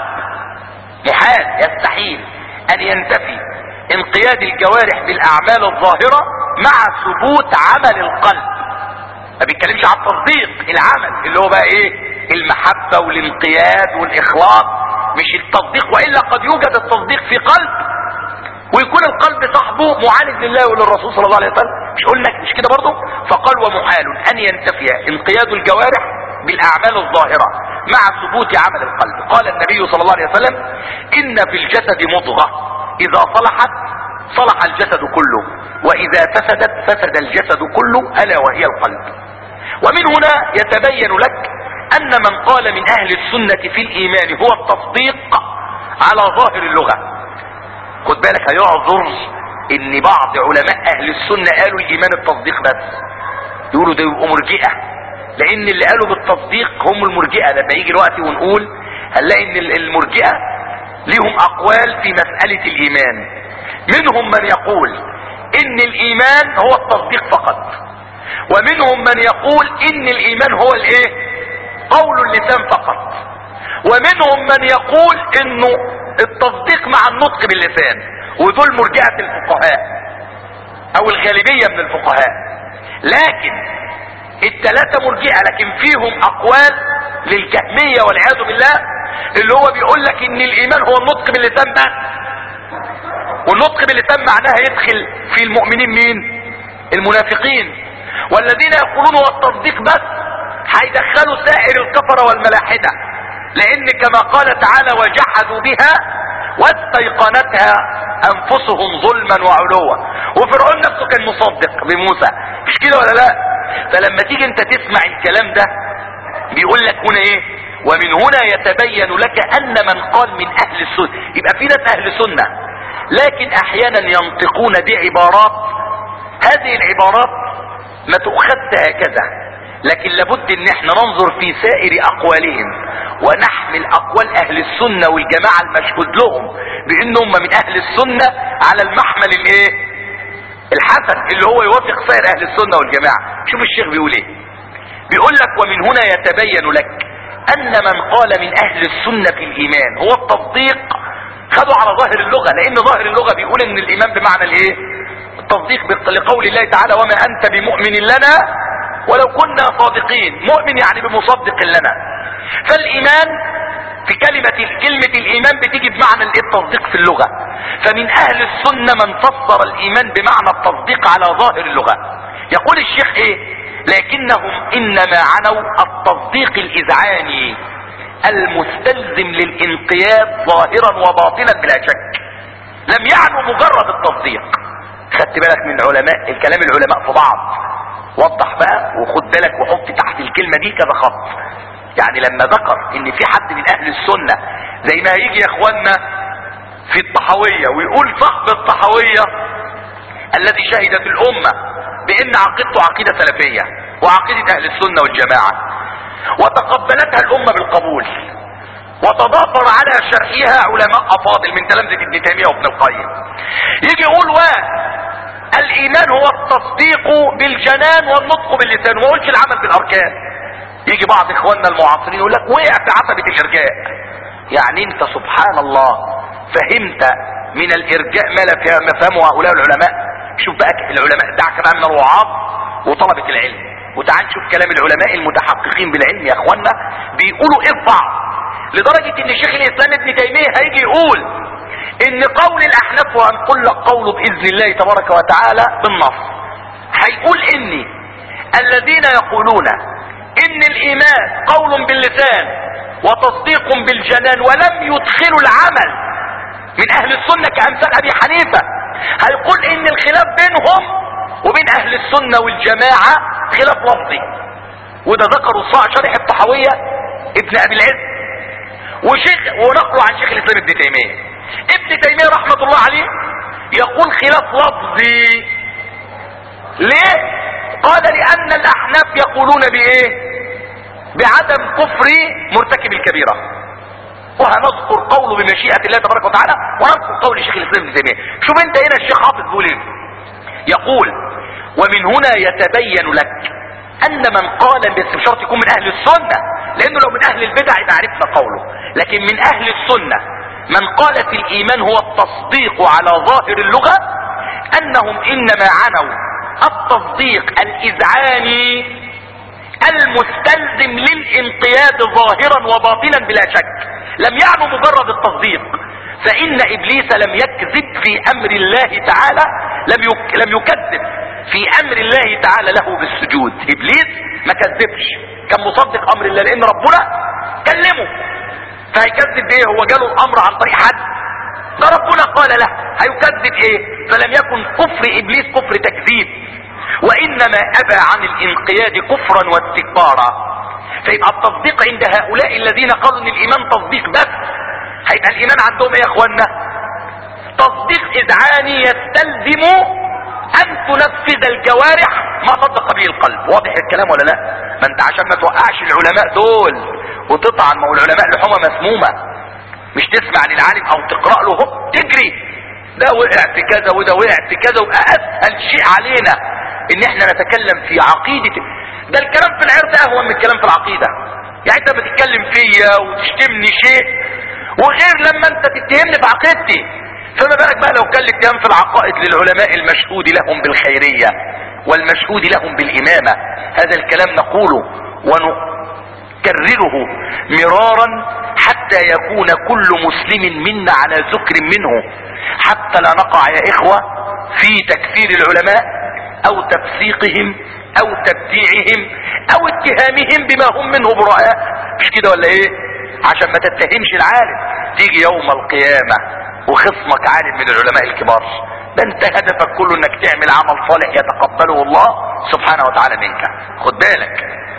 محال يستحيل ان ينتفي انقياد الجوارح بالاعمال الظاهرة مع ثبوت عمل القلب ما بيتكلمش عن التصديق العمل اللي هو بقى ايه المحبة والانقياد والاخلاص مش التصديق والا قد يوجد التصديق في قلب ويكون القلب صاحبه معاند لله وللرسول صلى الله عليه وسلم مش قلنا مش كده برضه فقال ومحال ان ينتفي انقياد الجوارح بالاعمال الظاهرة مع ثبوت عمل القلب قال النبي صلى الله عليه وسلم ان في الجسد مضغة اذا صلحت صلح الجسد كله واذا فسدت فسد الجسد كله الا وهي القلب ومن هنا يتبين لك ان من قال من اهل السنة في الايمان هو التصديق على ظاهر اللغة خد بالك هيعذر ان بعض علماء اهل السنة قالوا الايمان التصديق بس يقولوا ده يبقوا مرجئة لان اللي قالوا بالتصديق هم المرجئة لما يجي الوقت ونقول هنلاقي ان المرجئة ليهم اقوال في مسألة الايمان منهم من يقول ان الايمان هو التصديق فقط ومنهم من يقول ان الايمان هو الايه قول اللسان فقط ومنهم من يقول انه التصديق مع النطق باللسان ودول مرجعة الفقهاء او الغالبية من الفقهاء لكن التلاتة مرجئة لكن فيهم اقوال للجهمية والعياذ بالله اللي هو بيقول لك ان الايمان هو النطق باللسان بس والنطق باللسان معناها يدخل في المؤمنين مين المنافقين والذين يقولون هو التصديق بس هيدخلوا سائر الكفرة والملاحدة لان كما قال تعالى وجحدوا بها واستيقنتها انفسهم ظلما وعلوا وفرعون نفسه كان مصدق بموسى مش كده ولا لا فلما تيجي انت تسمع الكلام ده بيقول لك هنا ايه ومن هنا يتبين لك ان من قال من اهل السنة يبقى في ناس اهل سنة لكن احيانا ينطقون بعبارات هذه العبارات ما تؤخذ هكذا لكن لابد ان احنا ننظر في سائر اقوالهم ونحمل اقوال اهل السنة والجماعة المشهود لهم بانهم من اهل السنة على المحمل الايه الحسن اللي هو يوافق سائر اهل السنة والجماعة شوف الشيخ بيقول ايه بيقول لك ومن هنا يتبين لك ان من قال من اهل السنة في الايمان هو التصديق خدوا على ظاهر اللغة لان ظاهر اللغة بيقول ان الايمان بمعنى الايه التصديق لقول الله تعالى وما انت بمؤمن لنا ولو كنا صادقين مؤمن يعني بمصدق لنا فالايمان في كلمة كلمة الايمان بتيجي بمعنى التصديق في اللغة فمن اهل السنة من فسر الايمان بمعنى التصديق على ظاهر اللغة يقول الشيخ ايه لكنهم انما عنوا التصديق الاذعاني المستلزم للانقياد ظاهرا وباطنا بلا شك لم يعنوا مجرد التصديق خدت بالك من علماء الكلام العلماء في بعض وضح بقى وخد بالك وحط تحت الكلمة دي كذا خط يعني لما ذكر ان في حد من اهل السنة زي ما هيجي يا اخوانا في الطحوية ويقول صاحب الطحوية الذي شهدت الامة بان عقيدته عقيدة سلفية وعقيدة اهل السنة والجماعة وتقبلتها الامة بالقبول وتضافر على شرحها علماء افاضل من تلامذة ابن تيمية وابن القيم يجي يقول و الايمان هو التصديق بالجنان والنطق باللسان وما قلتش العمل بالاركان يجي بعض اخواننا المعاصرين يقول لك وقع في عتبة الارجاء يعني انت سبحان الله فهمت من الارجاء ما لا فهمه هؤلاء العلماء شوف بقى العلماء دعك بقى من الوعاظ وطلبة العلم وتعال نشوف كلام العلماء المتحققين بالعلم يا اخوانا بيقولوا ايه في بعض لدرجة ان شيخ الاسلام ابن تيمية هيجي يقول ان قول الاحناف وهنقول لك قوله باذن الله تبارك وتعالى بالنص هيقول اني الذين يقولون ان الايمان قول باللسان وتصديق بالجنان ولم يدخلوا العمل من اهل السنة كامثال ابي حنيفة هيقول ان الخلاف بينهم وبين اهل السنة والجماعة خلاف لفظي وده ذكره شرح الطحاوية ابن ابي العز وشيخ ونقله عن شيخ الاسلام ابن تيمية ابن تيمية رحمة الله عليه يقول خلاف لفظي ليه قال لان الاحناف يقولون بايه بعدم كفر مرتكب الكبيرة وهنذكر قوله بمشيئة الله تبارك وتعالى ونذكر قول شيخ الاسلام ابن تيمية شوف انت هنا الشيخ حافظ بيقول ايه يقول ومن هنا يتبين لك ان من قال بس بشرط يكون من اهل السنة لانه لو من اهل البدع يبقى عرفنا قوله لكن من اهل السنة من قال في الايمان هو التصديق على ظاهر اللغة انهم انما عنوا التصديق الاذعاني المستلزم للانقياد ظاهرا وباطنا بلا شك لم يعنوا مجرد التصديق فان ابليس لم يكذب في امر الله تعالى لم يك... لم يكذب في امر الله تعالى له بالسجود ابليس ما كذبش كان مصدق امر الله لان ربنا كلمه فهيكذب ايه هو جاله الامر عن طريق حد ده ربنا قال له هيكذب ايه فلم يكن كفر ابليس كفر تكذيب وانما ابى عن الانقياد كفرا واستكبارا فيبقى التصديق عند هؤلاء الذين قالوا ان الايمان تصديق بس هيبقى الايمان عندهم ايه يا اخوانا تصديق اذعاني يستلزم ان تنفذ الجوارح ما صدق به القلب واضح الكلام ولا لا ما انت عشان ما توقعش العلماء دول وتطعن ما هو العلماء لحومه مسمومه مش تسمع للعالم او تقرا له هو تجري ده وقع في كذا وده وقع في كذا ويبقى اسهل شيء علينا ان احنا نتكلم في عقيدة ده الكلام في العرض اهون من الكلام في العقيدة يعني انت بتتكلم فيا وتشتمني شيء وغير لما انت تتهمني في عقيدتي فما بالك بقى لو كان الاتهام في العقائد للعلماء المشهود لهم بالخيرية والمشهود لهم بالامامة هذا الكلام نقوله ونكرره مرارا حتى يكون كل مسلم منا على ذكر منه حتى لا نقع يا اخوة في تكفير العلماء او تفسيقهم او تبديعهم او اتهامهم بما هم منه براء مش كده ولا ايه عشان ما تتهمش العالم تيجي يوم القيامة وخصمك عالم من العلماء الكبار ده انت هدفك كله انك تعمل عمل صالح يتقبله الله سبحانه وتعالى منك خد بالك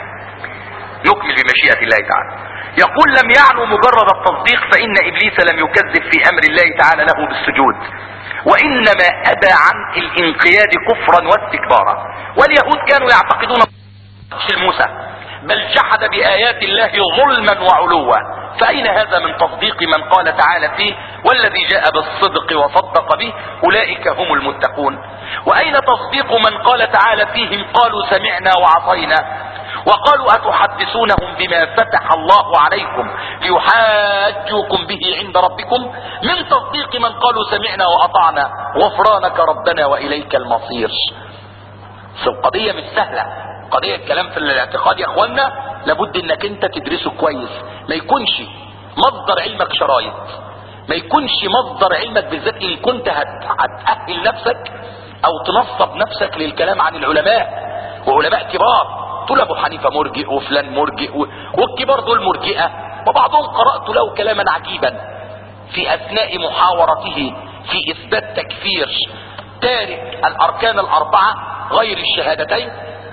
نكمل بمشيئة الله تعالى يقول لم يعنوا مجرد التصديق فان ابليس لم يكذب في امر الله تعالى له بالسجود وانما ابى عن الانقياد كفرا واستكبارا واليهود كانوا يعتقدون موسى بل جحد بآيات الله ظلما وعلوا فأين هذا من تصديق من قال تعالى فيه والذي جاء بالصدق وصدق به أولئك هم المتقون وأين تصديق من قال تعالى فيهم قالوا سمعنا وعصينا وقالوا أتحدثونهم بما فتح الله عليكم ليحاجوكم به عند ربكم من تصديق من قالوا سمعنا وأطعنا غفرانك ربنا وإليك المصير القضية مش سهلة قضية الكلام في الاعتقاد يا اخوانا لابد انك انت تدرسه كويس ما يكونش مصدر علمك شرايط ما يكونش مصدر علمك بالذات ان كنت هتأهل نفسك او تنصب نفسك للكلام عن العلماء وعلماء كبار تقول ابو حنيفه مرجئ وفلان مرجئ والكبار دول مرجئه وبعضهم قرات له كلاما عجيبا في اثناء محاورته في اثبات تكفير تارك الاركان الاربعه غير الشهادتين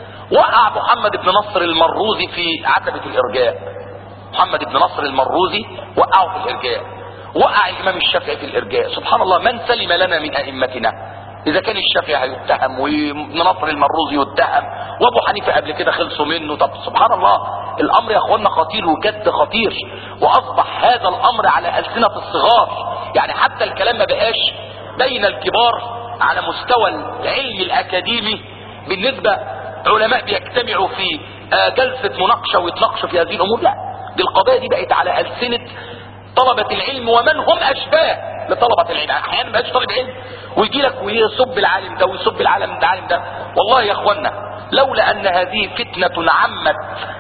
وقع محمد بن نصر المروزي في عتبه الارجاء محمد بن نصر المروزي وقعه في الارجاء وقع الامام الشافعي في الارجاء سبحان الله من سلم لنا من ائمتنا اذا كان الشافعي هيتهم وابن نصر المروزي يتهم وابو حنيفه قبل كده خلصوا منه طب سبحان الله الامر يا اخوانا خطير وجد خطير واصبح هذا الامر على السنه الصغار يعني حتى الكلام ما بقاش بين الكبار على مستوى العلم الاكاديمي بالنسبه علماء بيجتمعوا في جلسه مناقشه ويتناقشوا في هذه الامور لا دي القضايا دي بقت على السنه طلبه العلم ومن هم اشباه لطلبة العلم احيانا ما بقاش طالب علم ويجي لك ويسب العالم ده ويسب العالم العالم ده والله يا اخوانا لولا ان هذه فتنة عمت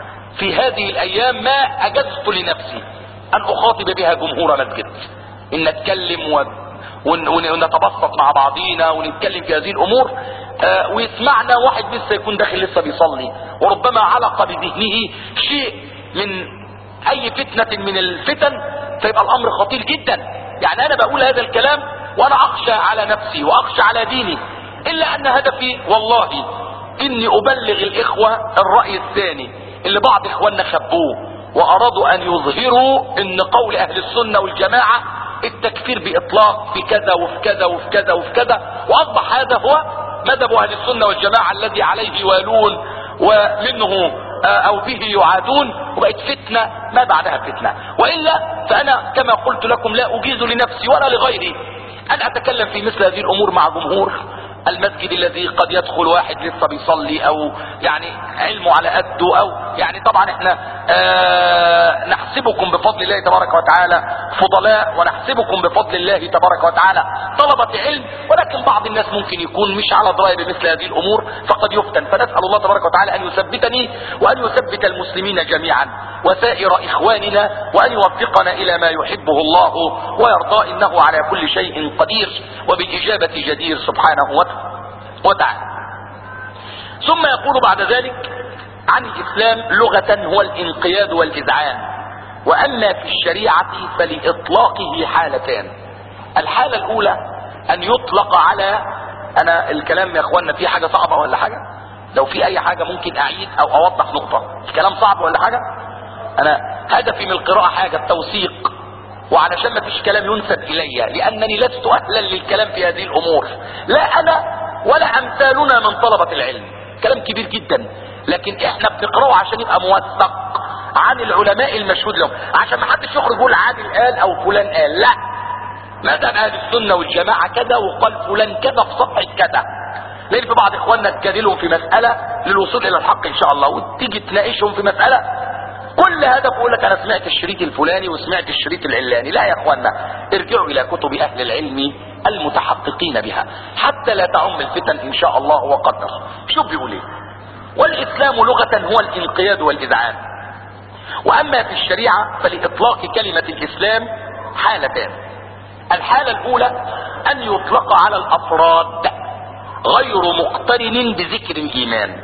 في هذه الايام ما اجزت لنفسي ان اخاطب بها جمهور مسجد ان نتكلم و... ون... ونتبسط مع بعضينا ونتكلم في هذه الامور آه ويسمعنا واحد لسه يكون داخل لسه بيصلي وربما علق بذهنه شيء من اي فتنة من الفتن فيبقى الامر خطير جدا يعني انا بقول هذا الكلام وانا اخشى على نفسي واخشى على ديني الا ان هدفي والله اني ابلغ الاخوة الرأي الثاني اللي بعض اخواننا خبوه وارادوا ان يظهروا ان قول اهل السنة والجماعة التكفير باطلاق في كذا وفي كذا وفي كذا وفي كذا واصبح هذا هو مذهب اهل السنة والجماعة الذي عليه يوالون ومنه او به يعادون وبقت فتنة ما بعدها فتنة والا فانا كما قلت لكم لا اجيز لنفسي ولا لغيري ان اتكلم في مثل هذه الامور مع جمهور المسجد الذي قد يدخل واحد لسه بيصلي او يعني علمه على قده او يعني طبعا احنا آه نحسبكم بفضل الله تبارك وتعالى فضلاء ونحسبكم بفضل الله تبارك وتعالى طلبة علم ولكن بعض الناس ممكن يكون مش على دراية بمثل هذه الامور فقد يفتن فنسأل الله تبارك وتعالى ان يثبتني وان يثبت المسلمين جميعا وسائر اخواننا وان يوفقنا الى ما يحبه الله ويرضى انه على كل شيء قدير وبالاجابة جدير سبحانه وتعالى ثم يقول بعد ذلك عن الاسلام لغة هو الانقياد والاذعان واما في الشريعة فلاطلاقه حالتان الحالة الاولى ان يطلق على انا الكلام يا اخوانا في حاجة صعبة ولا حاجة لو في اي حاجة ممكن اعيد او اوضح نقطة الكلام صعب ولا حاجة انا هدفي من القراءة حاجة التوثيق وعلشان ما فيش كلام ينسب الي لانني لست اهلا للكلام في هذه الامور لا انا ولا امثالنا من طلبة العلم كلام كبير جدا لكن احنا بنقراه عشان يبقى موثق عن العلماء المشهود لهم عشان ما حدش يخرج يقول عادل قال او فلان قال لا مذهب اهل السنه والجماعه كذا وقال فلان كذا في صفحه كذا لان في بعض اخواننا تجادلهم في مساله للوصول الى الحق ان شاء الله وتيجي تناقشهم في مساله كل هدف يقول لك انا سمعت الشريط الفلاني وسمعت الشريط العلاني لا يا اخوانا ارجعوا الى كتب اهل العلم المتحققين بها حتى لا تعم الفتن ان شاء الله وقدر شوف بيقول ايه والاسلام لغة هو الانقياد والاذعان واما في الشريعة فلاطلاق كلمة الاسلام حالتان الحالة الاولى ان يطلق على الافراد غير مقترن بذكر الايمان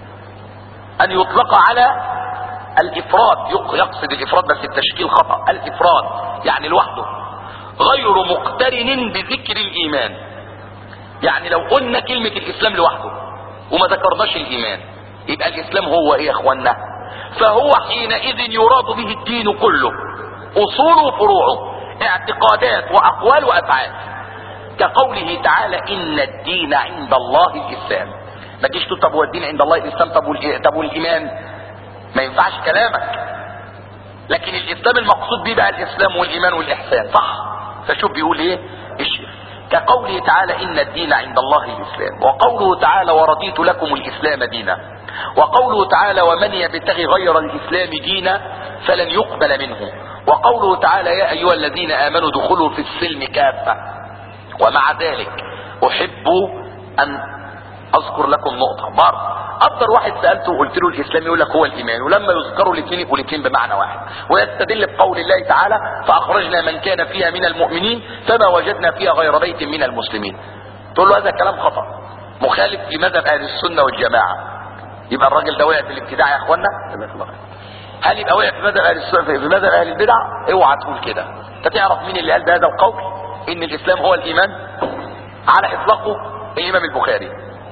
ان يطلق على الافراد يقصد الافراد بس التشكيل خطأ الافراد يعني لوحده غير مقترن بذكر الايمان يعني لو قلنا كلمة الاسلام لوحده وما ذكرناش الايمان يبقى الاسلام هو ايه يا اخوانا فهو حينئذ يراد به الدين كله اصوله وفروعه اعتقادات واقوال وافعال كقوله تعالى ان الدين عند الله الاسلام ما تجيش تقول طب هو الدين عند الله الاسلام طب طب والايمان ما ينفعش كلامك لكن الاسلام المقصود به بقى الاسلام والايمان والاحسان صح فشوف بيقول ايه الشيخ كقوله تعالى ان الدين عند الله الاسلام وقوله تعالى ورضيت لكم الاسلام دينا وقوله تعالى ومن يبتغي غير الاسلام دينا فلن يقبل منه وقوله تعالى يا ايها الذين امنوا ادخلوا في السلم كافه ومع ذلك احب ان اذكر لكم نقطه برضه اكتر واحد سالته وقلت له الاسلام يقول لك هو الايمان ولما يذكروا الاثنين يبقوا الاثنين بمعنى واحد ويستدل بقول الله تعالى فاخرجنا من كان فيها من المؤمنين فما وجدنا فيها غير بيت من المسلمين تقول له هذا كلام خطا مخالف في مذهب اهل السنه والجماعه يبقى الراجل ده وقع في الابتداع يا اخوانا هل يبقى وقع في مذهب اهل السنه في مذهب اهل البدع اوعى تقول كده انت تعرف مين اللي قال بهذا القول ان الاسلام هو الايمان على اطلاقه الامام البخاري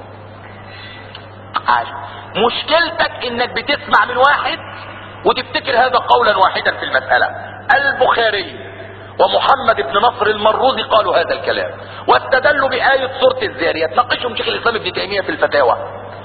عاش. مشكلتك انك بتسمع من واحد وتفتكر هذا قولا واحدا في المسألة البخاري ومحمد بن نصر المروزي قالوا هذا الكلام واستدلوا بآية سورة الزاريات ناقشهم شيخ الإسلام ابن تيمية في الفتاوى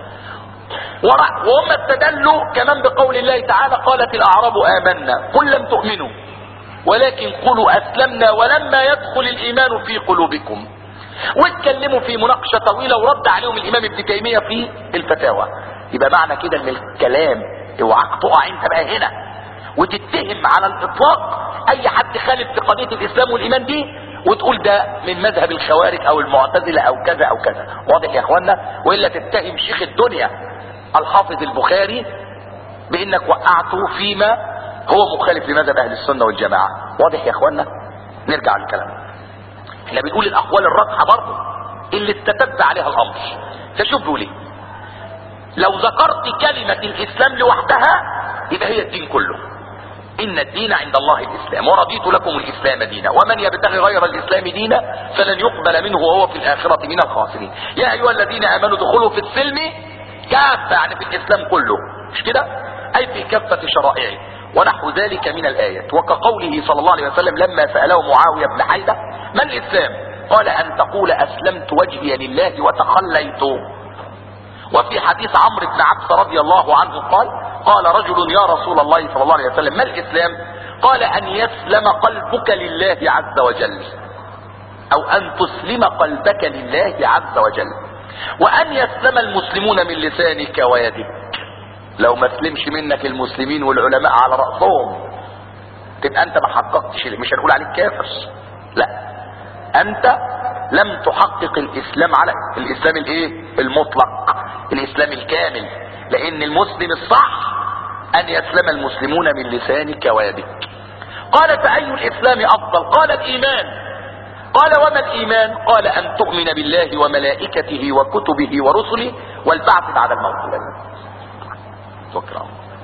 وهم استدلوا كمان بقول الله تعالى قالت الأعراب آمنا قل لم تؤمنوا ولكن قولوا أسلمنا ولما يدخل الإيمان في قلوبكم واتكلموا في مناقشة طويلة ورد عليهم الامام ابن تيمية في الفتاوى يبقى معنى كده ان الكلام اوعاك تقع انت بقى هنا وتتهم على الاطلاق اي حد خالف في قضية الاسلام والايمان دي وتقول ده من مذهب الخوارج او المعتزلة او كذا او كذا واضح يا اخوانا والا تتهم شيخ الدنيا الحافظ البخاري بانك وقعته فيما هو مخالف لمذهب اهل السنة والجماعة واضح يا اخوانا نرجع للكلام احنا بنقول الاقوال الراجحه برضه اللي استتب عليها الامر فشوف بيقول ايه لو ذكرت كلمة الاسلام لوحدها يبقى هي الدين كله ان الدين عند الله الاسلام ورضيت لكم الاسلام دينا ومن يبتغي غير الاسلام دينا فلن يقبل منه وهو في الاخرة من الخاسرين يا ايها الذين امنوا ادخلوا في السلم كافة يعني في الاسلام كله مش كده اي في كافة شرائعه ونحو ذلك من الآيات وكقوله صلى الله عليه وسلم لما سأله معاوية بن حيدة ما الإسلام قال أن تقول أسلمت وجهي لله وتخليت وفي حديث عمرو بن عبس رضي الله عنه قال قال رجل يا رسول الله صلى الله عليه وسلم ما الإسلام قال أن يسلم قلبك لله عز وجل أو أن تسلم قلبك لله عز وجل وأن يسلم المسلمون من لسانك ويدك لو ما سلمش منك المسلمين والعلماء على رأسهم تبقى انت ما حققتش مش هنقول عليك كافر لا انت لم تحقق الاسلام على الاسلام الايه المطلق الاسلام الكامل لان المسلم الصح ان يسلم المسلمون من لسانك ويدك قال فاي الاسلام افضل قال الايمان قال وما الايمان قال ان تؤمن بالله وملائكته وكتبه ورسله والبعث بعد الموت شكرا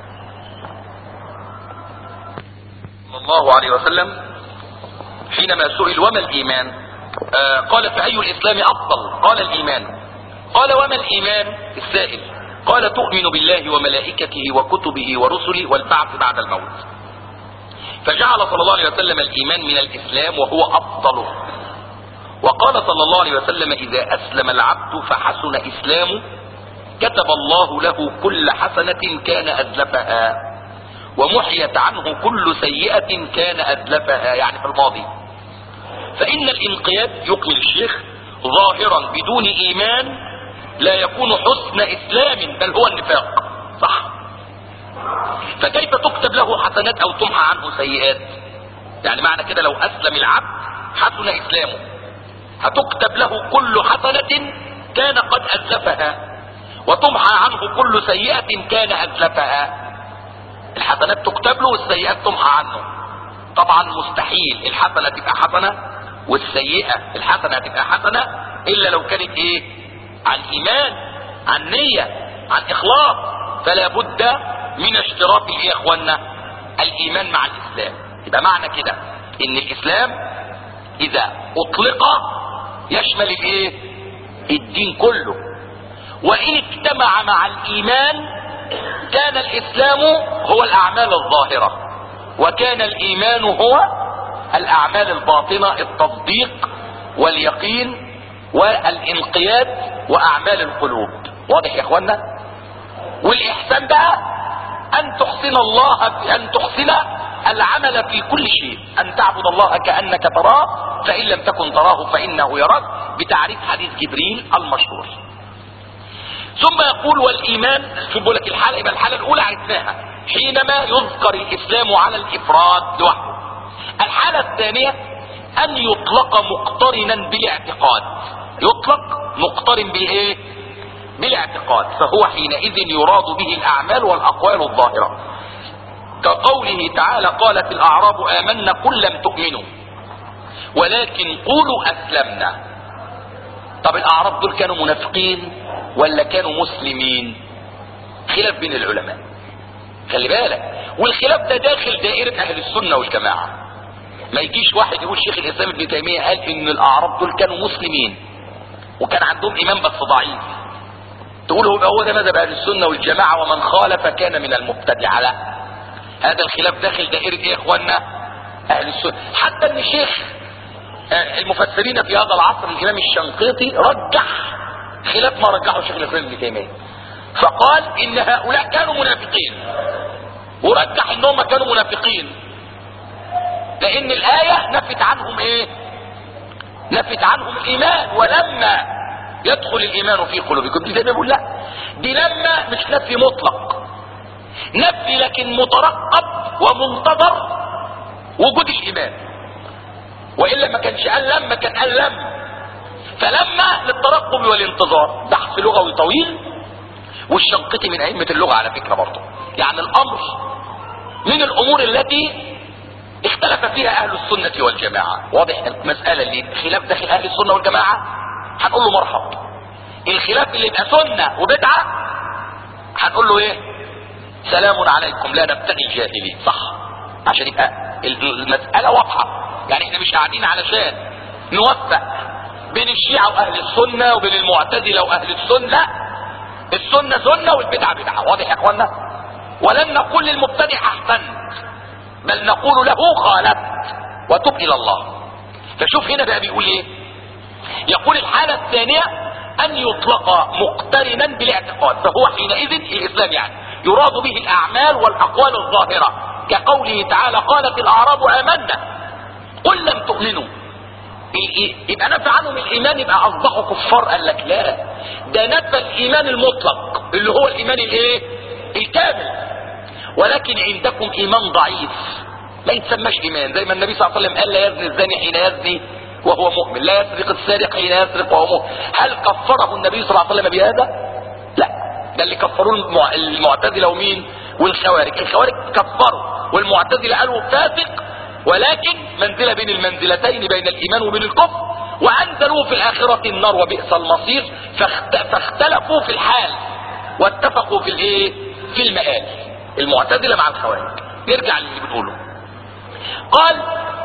صلى الله عليه وسلم حينما سئل وما الايمان آه قال فاي الاسلام افضل قال الايمان قال وما الايمان السائل قال تؤمن بالله وملائكته وكتبه ورسله والبعث بعد الموت فجعل صلى الله عليه وسلم الايمان من الاسلام وهو افضله وقال صلى الله عليه وسلم اذا اسلم العبد فحسن اسلامه كتب الله له كل حسنة كان أزلفها ومحيت عنه كل سيئة كان أزلفها يعني في الماضي فإن الانقياد يكمل الشيخ ظاهرا بدون إيمان لا يكون حسن إسلام بل هو النفاق صح فكيف تكتب له حسنات أو تمحى عنه سيئات يعني معنى كده لو أسلم العبد حسن إسلامه هتكتب له كل حسنة كان قد أزلفها وتمحى عنه كل سيئة كان أزلفها الحسنات تكتب له والسيئات تمحى عنه طبعا مستحيل الحسنة تبقى حسنة والسيئة الحسنة تبقى حسنة إلا لو كانت إيه عن إيمان عن نية عن إخلاص فلا بد من اشتراك إيه يا إخوانا الإيمان مع الإسلام يبقى معنى كده إن الإسلام إذا أطلق يشمل الإيه الدين كله وإن اجتمع مع الإيمان كان الإسلام هو الأعمال الظاهرة وكان الإيمان هو الأعمال الباطنة التصديق واليقين والانقياد وأعمال القلوب واضح يا إخوانا والإحسان بقى ان تحسن الله في ان تحسن العمل في كل شيء ان تعبد الله كانك تراه فان لم تكن تراه فانه يراك بتعريف حديث جبريل المشهور ثم يقول والايمان شوف بقول لك الحاله يبقى الحاله الاولى عرفناها حينما يذكر الاسلام على الافراد لوحده الحاله الثانيه ان يطلق مقترنا بالاعتقاد يطلق مقترن بايه بالاعتقاد فهو حينئذ يراد به الاعمال والاقوال الظاهره كقوله تعالى قالت الاعراب امنا قل لم تؤمنوا ولكن قولوا اسلمنا طب الاعراب دول كانوا منافقين ولا كانوا مسلمين خلاف بين العلماء خلي بالك والخلاف ده داخل دائرة اهل السنة والجماعة ما يجيش واحد يقول شيخ الاسلام ابن تيمية قال ان الاعراب دول كانوا مسلمين وكان عندهم ايمان بس ضعيف تقول هو هو ده مذهب اهل السنة والجماعة ومن خالف كان من المبتدعة لا هذا الخلاف داخل دائرة ايه يا اخوانا اهل السنة حتى ان شيخ المفسرين في هذا العصر الامام الشنقيطي رجح خلاف ما رجحه شيخ الاسلام ابن تيميه فقال ان هؤلاء كانوا منافقين ورجح انهم كانوا منافقين لان الايه نفت عنهم ايه نفت عنهم الايمان ولما يدخل الايمان في قلوبكم ابن تيميه بيقول لا دي لما مش نفي مطلق نفي لكن مترقب ومنتظر وجود الايمان والا ما كانش قال لما كان قال لما فلما للترقب والانتظار بحث لغوي طويل والشنقتي من ائمه اللغه على فكره برضه يعني الامر من الامور التي اختلف فيها اهل السنه والجماعه واضح المساله اللي خلاف داخل اهل السنه والجماعه هنقول له مرحب الخلاف اللي يبقى سنه وبدعه هنقول له ايه سلام عليكم لا نبتغي الجاهلين صح عشان يبقى المساله واضحه يعني احنا مش قاعدين علشان نوفق بين الشيعة واهل السنة وبين المعتزلة واهل السنة السنة سنة والبدعة بدعة واضح يا اخوانا ولن نقول للمبتدع احسنت بل نقول له خالفت وتب الى الله فشوف هنا بقى بيقول ايه يقول الحالة الثانية ان يطلق مقترنا بالاعتقاد فهو حينئذ الاسلام يعني يراد به الاعمال والاقوال الظاهرة كقوله تعالى قالت الاعراب امنا قل لم تؤمنوا يبقى نفى عنهم الايمان يبقى اصبحوا كفار قال لك لا ده نفى الايمان المطلق اللي هو الايمان الايه الكامل ولكن عندكم ايمان ضعيف ما يتسماش ايمان زي ما النبي صلى الله عليه وسلم قال لا يزني الزاني حين يزني وهو مؤمن لا يسرق السارق حين يسرق وهو مؤمن هل كفره النبي صلى الله عليه وسلم بهذا لا ده اللي كفروه المعتزله ومين والخوارج الخوارج كفروا والمعتزله قالوا فاسق ولكن منزلة بين المنزلتين بين الإيمان وبين الكفر وأنزلوا في الآخرة النار وبئس المصير فاختلفوا في الحال واتفقوا في الايه في المآل المعتزلة مع الخوارج نرجع للي بنقوله قال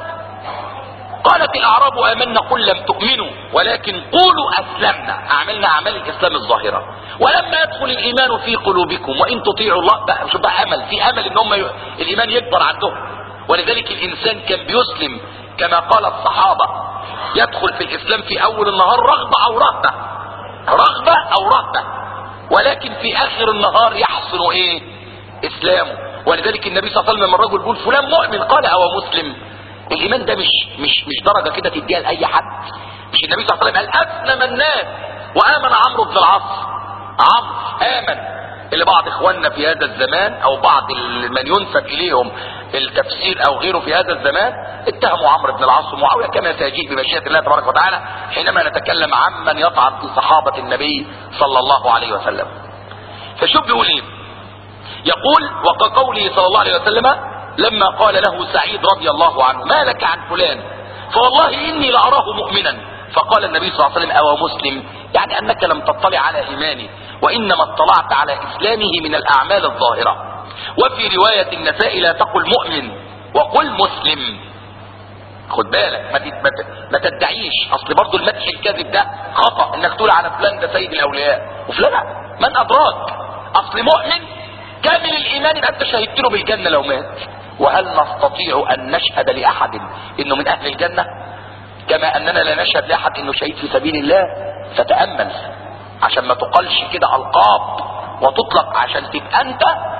قالت الأعراب آمنا قل لم تؤمنوا ولكن قولوا أسلمنا عملنا أعمال الإسلام الظاهرة ولما يدخل الإيمان في قلوبكم وإن تطيعوا الله بقى شوف بقى أمل في أمل إن هم ي... الإيمان يكبر عندهم ولذلك الانسان كان بيسلم كما قال الصحابة يدخل في الاسلام في اول النهار رغبة او رهبة رغبة او رهبة ولكن في اخر النهار يحصل ايه اسلامه ولذلك النبي صلى الله عليه وسلم لما الرجل يقول فلان مؤمن قال او مسلم الايمان ده مش مش مش درجة كده تديها لاي حد مش النبي صلى الله عليه وسلم قال اسلم الناس وامن عمرو بن العاص عمرو امن اللي بعض اخواننا في هذا الزمان او بعض من ينسب اليهم التفسير او غيره في هذا الزمان اتهموا عمرو بن العاص ومعاويه كما سيجيء بمشيئه الله تبارك وتعالى حينما نتكلم عمن يطعن في صحابه النبي صلى الله عليه وسلم. فشوف بيقول ايه؟ يقول وكقوله صلى الله عليه وسلم لما قال له سعيد رضي الله عنه ما لك عن فلان فوالله اني لاراه مؤمنا فقال النبي صلى الله عليه وسلم او مسلم يعني انك لم تطلع على ايماني وانما اطلعت على اسلامه من الاعمال الظاهره وفي روايه النساء لا تقل مؤمن وقل مسلم خد بالك ما, ما, ما تدعيش اصل برضو المدح الكاذب ده خطا انك تقول على فلان ده سيد الاولياء وفلان من ادراك اصل مؤمن كامل الايمان يبقى انت شهدت له بالجنه لو مات وهل نستطيع ان نشهد لاحد انه من اهل الجنه كما اننا لا نشهد لاحد انه شهيد في سبيل الله فتامل عشان ما تقالش كده القاب وتطلق عشان تبقى انت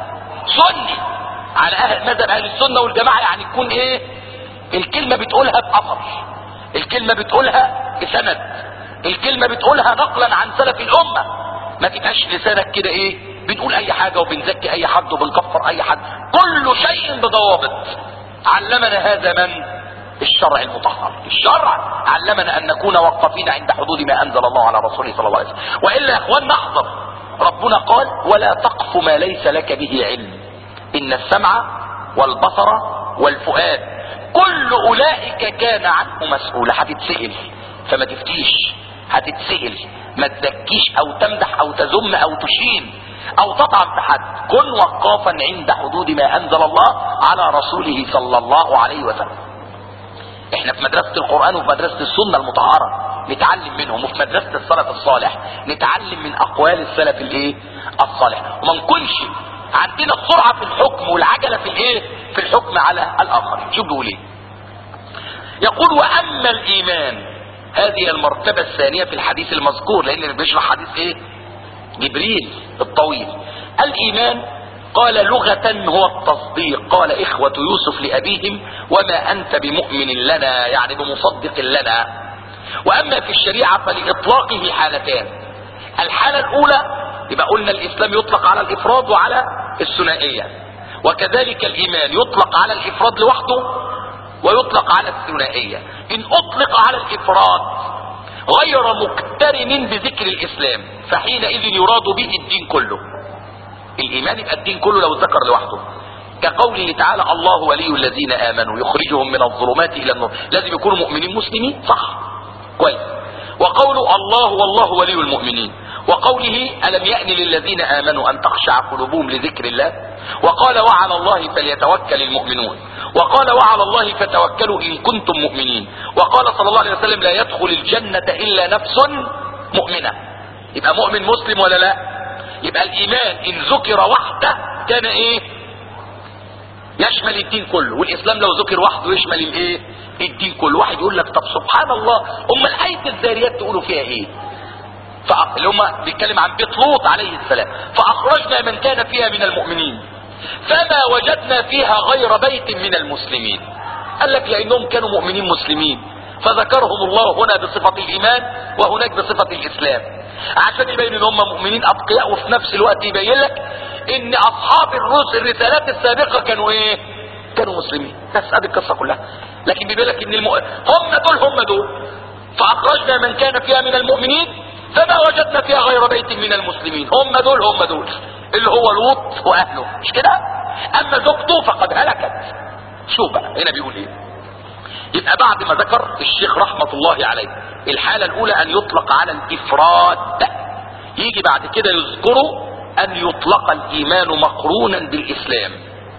سني على اهل مذهب اهل السنه والجماعه يعني تكون ايه الكلمه بتقولها باثر الكلمه بتقولها بسند الكلمه بتقولها نقلا عن سلف الامه ما تبقاش لسانك كده ايه بنقول اي حاجه وبنزكي اي حد وبنكفر اي حد كل شيء بضوابط علمنا هذا من الشرع المطهر الشرع علمنا ان نكون وقفين عند حدود ما انزل الله على رسوله صلى الله عليه وسلم والا يا اخوان نحذر ربنا قال ولا تقف ما ليس لك به علم ان السمع والبصر والفؤاد كل اولئك كان عنه مسؤول هتتسئل فما تفتيش هتتسئل ما تزكيش او تمدح او تذم او تشين او تطعن في حد كن وقافا عند حدود ما انزل الله على رسوله صلى الله عليه وسلم احنا في مدرسة القرآن وفي مدرسة السنة المطهرة نتعلم منهم وفي مدرسة السلف الصالح نتعلم من اقوال السلف الايه الصالح وما نكونش عندنا السرعة في الحكم والعجلة في الايه في الحكم على الاخرين شوف بيقول ايه يقول واما الايمان هذه المرتبة الثانية في الحديث المذكور لان بيشرح حديث ايه جبريل الطويل الايمان قال لغة هو التصديق قال إخوة يوسف لأبيهم وما أنت بمؤمن لنا يعني بمصدق لنا وأما في الشريعة فلإطلاقه حالتان الحالة الأولى يبقى قلنا الإسلام يطلق على الإفراد وعلى الثنائية وكذلك الإيمان يطلق على الإفراد لوحده ويطلق على الثنائية إن أطلق على الإفراد غير مقترن بذكر الإسلام فحينئذ يراد به الدين كله الايمان يبقى الدين كله لو ذكر لوحده كقوله تعالى الله ولي الذين امنوا يخرجهم من الظلمات الى النور لازم يكونوا مؤمنين مسلمين صح كويس وقوله الله والله ولي المؤمنين وقوله الم يأن للذين امنوا ان تخشع قلوبهم لذكر الله وقال وعلى الله فليتوكل المؤمنون وقال وعلى الله فتوكلوا ان كنتم مؤمنين وقال صلى الله عليه وسلم لا يدخل الجنة الا نفس مؤمنة يبقى مؤمن مسلم ولا لا يبقى الايمان ان ذكر وحده كان ايه يشمل الدين كله والاسلام لو ذكر وحده يشمل الايه الدين كله واحد يقول لك طب سبحان الله ام الايه الذاريات تقولوا فيها ايه اللي هم بيتكلم عن بيت لوط عليه السلام فاخرجنا من كان فيها من المؤمنين فما وجدنا فيها غير بيت من المسلمين قال لك لانهم كانوا مؤمنين مسلمين فذكرهم الله هنا بصفة الايمان وهناك بصفة الاسلام عشان يبين ان هم مؤمنين اتقياء وفي نفس الوقت يبين لك ان اصحاب الرسل الرسالات السابقة كانوا ايه كانوا مسلمين بس ادي القصة كلها لكن بيبين لك ان المؤ... هم دول هم دول فاخرجنا من كان فيها من المؤمنين فما وجدنا فيها غير بيت من المسلمين هم دول هم دول اللي هو لوط واهله مش كده اما زوجته فقد هلكت شوف بقى هنا بيقول ايه يبقى بعد ما ذكر الشيخ رحمة الله عليه الحالة الاولى ان يطلق على الافراد يجي بعد كده يذكره ان يطلق الايمان مقرونا بالاسلام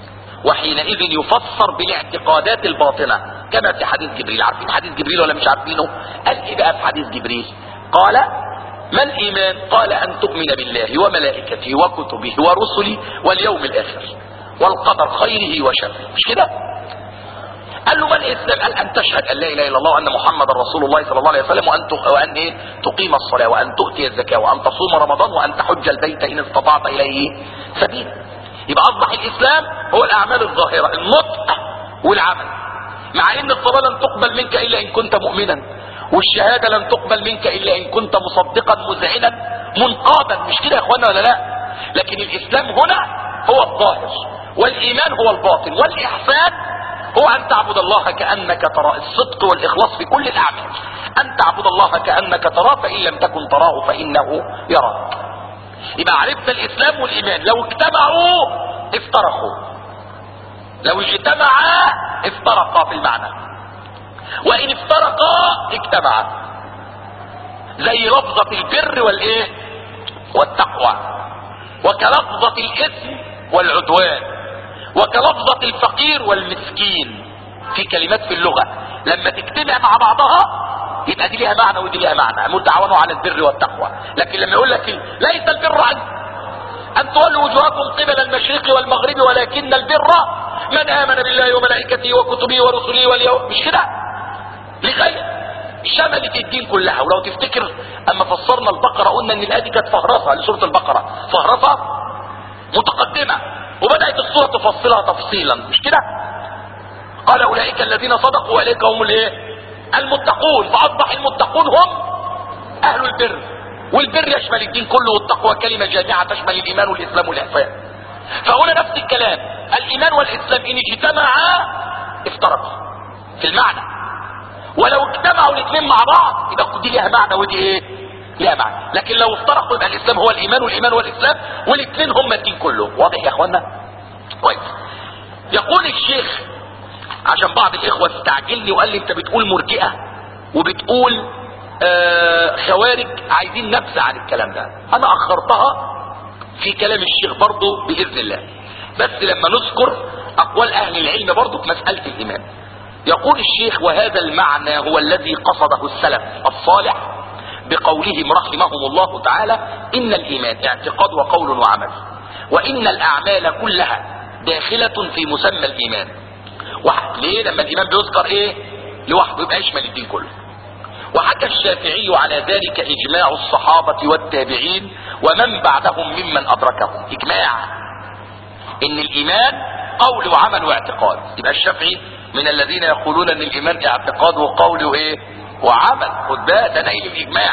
وحينئذ يفسر بالاعتقادات الباطنة كما في حديث جبريل عارفين حديث جبريل ولا مش عارفينه قال ايه بقى في حديث جبريل قال ما الايمان قال ان تؤمن بالله وملائكته وكتبه ورسله واليوم الاخر والقدر خيره وشره مش كده قال له ما الاسلام قال ان تشهد ان لا اله الا الله وان محمدا رسول الله صلى الله عليه وسلم وان وان ايه تقيم الصلاه وان تؤتي الزكاه وان تصوم رمضان وان تحج البيت ان استطعت اليه سبيلا يبقى اصبح الاسلام هو الاعمال الظاهره النطق والعمل مع ان الصلاه لن تقبل منك الا ان كنت مؤمنا والشهاده لن تقبل منك الا ان كنت مصدقا مذعنا منقادا مش كده يا اخوانا ولا لا لكن الاسلام هنا هو الظاهر والايمان هو الباطن والاحسان هو ان تعبد الله كانك ترى الصدق والاخلاص في كل الاعمال ان تعبد الله كانك تراه فان لم تكن تراه فانه يراك يبقى عرفت الاسلام والايمان لو اجتمعوا افترقوا لو اجتمعا افترقا في المعنى وان افترقا اجتمعا زي لفظة البر والايه والتقوى وكلفظة الاثم والعدوان وكلفظة الفقير والمسكين في كلمات في اللغة لما تجتمع مع بعضها يبقى دي ليها معنى ودي ليها معنى متعاونوا على البر والتقوى لكن لما يقول لك ليس البر أن أن تولوا وجوهكم قبل المشرق والمغرب ولكن البر من آمن بالله وملائكته وكتبه ورسله واليوم مش كده لغاية شملت الدين كلها ولو تفتكر اما فسرنا البقرة قلنا ان الآية دي كانت فهرسة لسورة البقرة فهرسة متقدمة وبدأت الصورة تفصلها تفصيلا مش كده قال اولئك الذين صدقوا واولئك هم الايه المتقون فاصبح المتقون هم اهل البر والبر يشمل الدين كله والتقوى كلمة جامعة تشمل الايمان والاسلام والاحسان فهنا نفس الكلام الايمان والاسلام ان اجتمعا افترقا في المعنى ولو اجتمعوا الاثنين مع بعض يبقى دي ليها معنى ودي ايه ليها معنى لكن لو افترقوا يبقى الاسلام هو الايمان والايمان والاسلام والاثنين هم الدين كله واضح يا اخوانا كويس يقول الشيخ عشان بعض الاخوة استعجلني وقال لي انت بتقول مرجئة وبتقول آه خوارج عايزين نبذة عن الكلام ده انا اخرتها في كلام الشيخ برضه باذن الله بس لما نذكر اقوال اهل العلم برضه في مسألة الايمان يقول الشيخ وهذا المعنى هو الذي قصده السلف الصالح بقولهم رحمهم الله تعالى ان الايمان اعتقاد وقول وعمل وان الاعمال كلها داخلة في مسمى الايمان واحد ليه لما الايمان بيذكر ايه لوحده يبقى يشمل الدين كله وحكى الشافعي على ذلك اجماع الصحابة والتابعين ومن بعدهم ممن ادركهم اجماع ان الايمان قول وعمل واعتقاد يبقى الشافعي من الذين يقولون ان الايمان اعتقاد وقول وايه وعمل خد بالك ده نيل الاجماع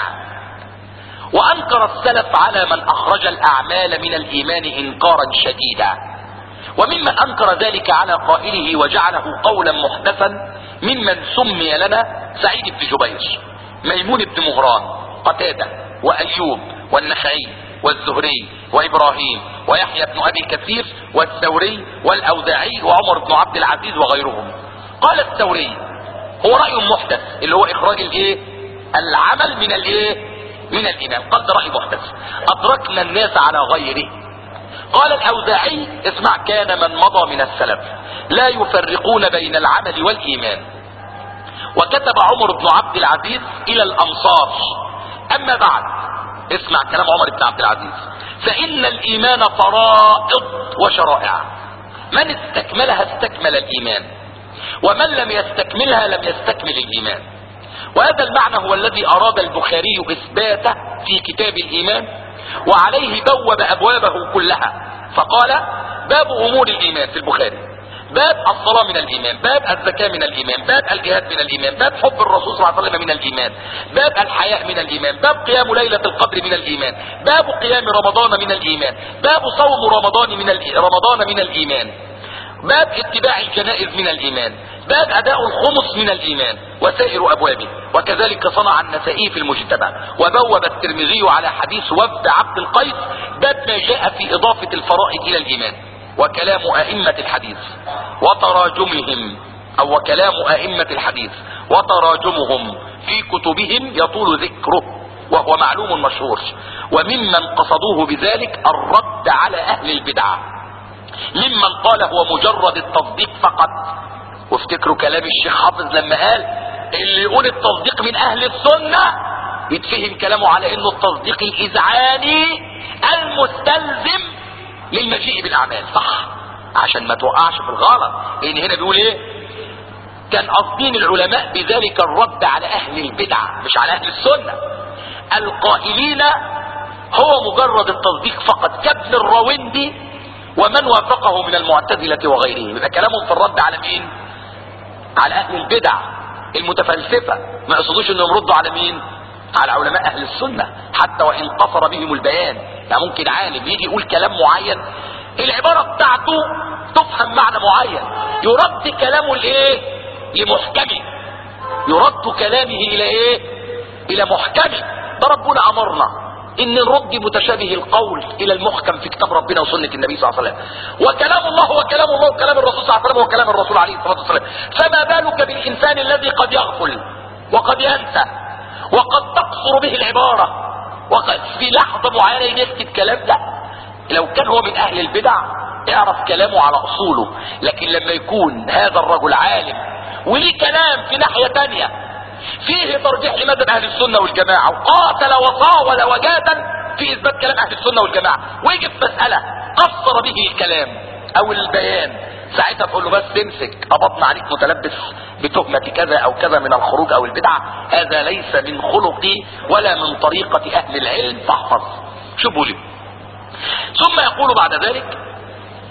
وانكر السلف على من اخرج الاعمال من الايمان انكارا شديدا وممن انكر ذلك على قائله وجعله قولا محدثا ممن سمي لنا سعيد بن جبير ميمون بن مهران قتادة وايوب والنخعي والزهري وابراهيم ويحيى بن ابي كثير والثوري والاوزاعي وعمر بن عبد العزيز وغيرهم قال الثوري هو رأي محدث اللي هو اخراج الايه العمل من الايه من الايمان قال ده رأي محدث ادركنا الناس على غيره قال الاوزاعي اسمع كان من مضى من السلف لا يفرقون بين العمل والايمان وكتب عمر بن عبد العزيز الى الامصار اما بعد اسمع كلام عمر بن عبد العزيز فان الايمان فرائض وشرائع من استكملها استكمل الايمان ومن لم يستكملها لم يستكمل الايمان وهذا المعنى هو الذي اراد البخاري اثباته في كتاب الايمان وعليه بوب ابوابه كلها فقال باب امور الايمان في البخاري باب الصلاة من الإيمان باب الزكاة من الإيمان باب الجهاد من الإيمان باب حب الرسول صلى الله عليه وسلم من الإيمان باب الحياء من الإيمان باب قيام ليلة القدر من الإيمان باب قيام رمضان من الإيمان باب صوم رمضان من رمضان من الإيمان باب اتباع الجنائز من الإيمان باب أداء الخمس من الإيمان وسائر أبوابه وكذلك صنع النسائي في المجتمع وبوب الترمذي على حديث وفد عبد القيس باب ما جاء في إضافة الفرائض إلى الإيمان وكلام أئمة الحديث وتراجمهم أو وكلام أئمة الحديث وتراجمهم في كتبهم يطول ذكره وهو معلوم مشهور وممن قصدوه بذلك الرد على أهل البدعة ممن قال هو مجرد التصديق فقط وافتكروا كلام الشيخ حافظ لما قال اللي يقول التصديق من أهل السنة يتفهم كلامه على انه التصديق الإذعاني المستلزم للمجيء بالاعمال صح عشان ما توقعش في الغلط لان هنا بيقول ايه كان قصدين العلماء بذلك الرد على اهل البدع مش على اهل السنة القائلين هو مجرد التصديق فقط كابن الراوندي ومن وافقه من المعتزلة وغيرهم يبقى كلامهم في الرد على مين على اهل البدع المتفلسفة ما يقصدوش انهم يردوا على مين على علماء اهل السنة حتى وان قصر بهم البيان يعني ممكن عالم يجي يقول كلام معين العبارة بتاعته تفهم معنى معين يرد كلامه لايه لمحكمه يرد كلامه الى ايه الى محكمه ده ربنا امرنا ان نرد متشابه القول الى المحكم في كتاب ربنا وسنة النبي صلى الله عليه وسلم وكلام الله هو كلام الله وكلام الرسول صلى الله عليه وسلم وكلام الرسول عليه الصلاة والسلام فما بالك بالانسان الذي قد يغفل وقد ينسى وقد تقصر به العبارة وقد في لحظة معينة يكتب كلام لا لو كان هو من اهل البدع اعرف كلامه على اصوله لكن لما يكون هذا الرجل عالم وليه كلام في ناحية تانية فيه ترجيح لمذهب اهل السنة والجماعة وقاتل وصاول وجادا في اثبات كلام اهل السنة والجماعة ويجي في مسألة قصر به الكلام او البيان ساعتها تقول له بس امسك قبضنا عليك متلبس بتهمة كذا او كذا من الخروج او البدعة هذا ليس من خلقي ولا من طريقة اهل العلم فاحفظ شوفوا لي ثم يقول بعد ذلك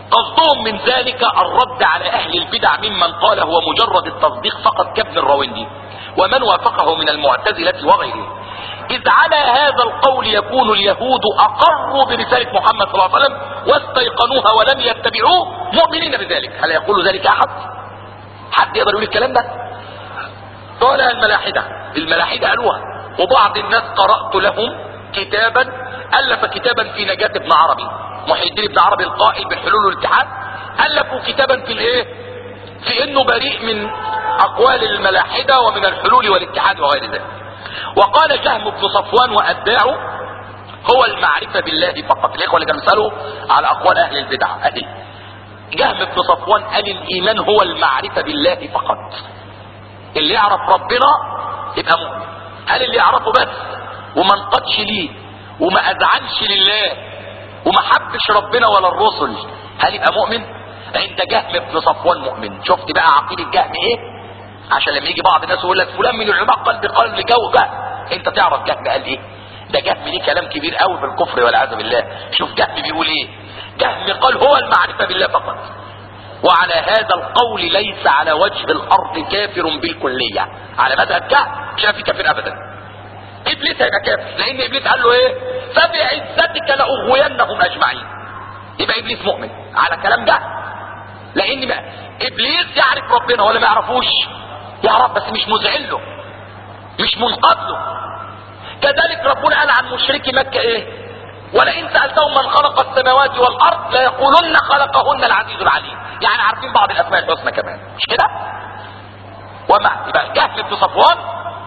قصدهم من ذلك الرد على اهل البدع ممن قال هو مجرد التصديق فقط كابن الراوندي ومن وافقه من المعتزلة وغيره اذ على هذا القول يكون اليهود اقروا برسالة محمد صلى الله عليه وسلم واستيقنوها ولم يتبعوه مؤمنين بذلك هل يقول ذلك احد حد يقدر يقول الكلام ده قال الملاحدة الملاحدة قالوها وبعض الناس قرأت لهم كتابا ألف كتابا في نجاة ابن عربي محي الدين ابن عربي القائل بالحلول والاتحاد ألفوا كتابا في الايه في انه بريء من اقوال الملاحدة ومن الحلول والاتحاد وغير ذلك وقال جهم بن صفوان واتباعه هو المعرفة بالله فقط الاخوة اللي كانوا بيسألوا على اقوال اهل البدع اهي جهم بن صفوان قال الايمان هو المعرفة بالله فقط اللي يعرف ربنا يبقى مؤمن هل اللي يعرفه بس وما انقدش ليه وما اذعنش لله وما حبش ربنا ولا الرسل هل يبقى مؤمن عند جهم بن صفوان مؤمن شفت بقى عقيدة جهم ايه عشان لما يجي بعض الناس يقول لك فلان من العلماء قال بقلب جو جهم انت تعرف جهم قال ايه ده جهم ليه كلام كبير قوي في الكفر والعياذ بالله شوف جهم بيقول ايه جهم قال هو المعرفة بالله فقط وعلى هذا القول ليس على وجه الارض كافر بالكلية على مذهب جهم مش في كافر ابدا ابليس هيبقى كافر لان ابليس قال له ايه فبعزتك لاغوينهم اجمعين يبقى ابليس مؤمن على كلام ده لان ما ابليس يعرف ربنا ولا ما يعرفوش يعرف بس مش مذعن له مش منقاد له كذلك ربنا قال عن مشركي مكة ايه ولئن سألتهم من خلق السماوات والارض ليقولن خلقهن العزيز العليم يعني عارفين بعض الاسماء الحسنى كمان مش كده وما يبقى جهل بن صفوان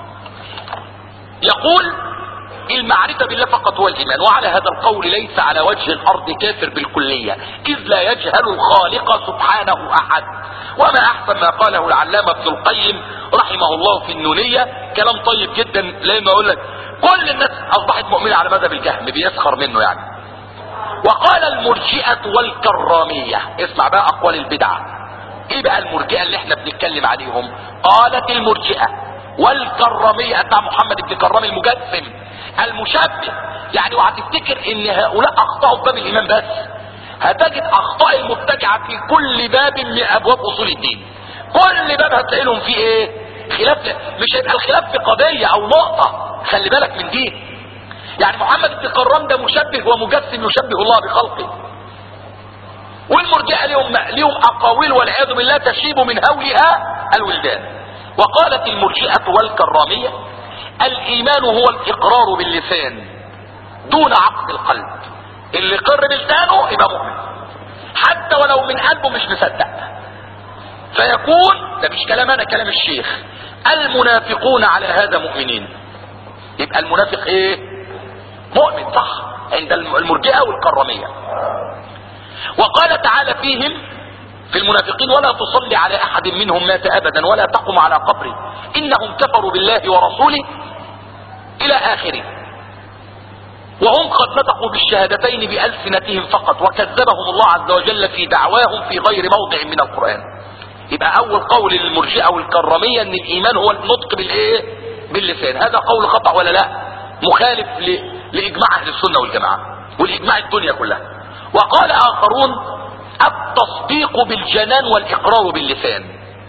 يقول المعرفة بالله فقط هو الإيمان وعلى هذا القول ليس على وجه الأرض كافر بالكلية إذ لا يجهل الخالق سبحانه أحد وما أحسن ما قاله العلامة ابن القيم رحمه الله في النونية كلام طيب جدا لأنه أقول لك كل الناس أصبحت مؤمنة على مذهب الجهم بيسخر منه يعني وقال المرجئة والكرامية اسمع بقى أقوال البدعة ايه بقى المرجئة اللي احنا بنتكلم عليهم قالت المرجئة والكرامية بتاع محمد بن كرام المجسم المشبه يعني وهتفتكر ان هؤلاء اخطاوا في باب الايمان بس هتجد اخطاء المبتدعه في كل باب من ابواب اصول الدين كل باب هتلاقي لهم فيه ايه خلاف مش هيبقى الخلاف في قضيه او نقطه خلي بالك من دي يعني محمد بن كرام ده مشبه ومجسم يشبه الله بخلقه والمرجئه لهم لهم اقاويل والعياذ بالله تشيب من هولها الولدان وقالت المرجئه والكراميه الايمان هو الاقرار باللسان دون عقد القلب اللي يقر بلسانه يبقى مؤمن حتى ولو من قلبه مش مصدق فيكون ده مش كلام انا كلام الشيخ المنافقون على هذا مؤمنين يبقى المنافق ايه مؤمن صح عند المرجئه والكراميه وقال تعالى فيهم في المنافقين ولا تصلي على احد منهم مات ابدا ولا تقم على قبره انهم كفروا بالله ورسوله الى اخره وهم قد نطقوا بالشهادتين بألسنتهم فقط وكذبهم الله عز وجل في دعواهم في غير موضع من القرآن يبقى اول قول للمرجئة والكرامية ان الايمان هو النطق بالايه باللسان هذا قول خطأ ولا لا مخالف ل... لاجماع اهل السنة والجماعة والاجماع الدنيا كلها وقال اخرون التصديق بالجنان والاقرار باللسان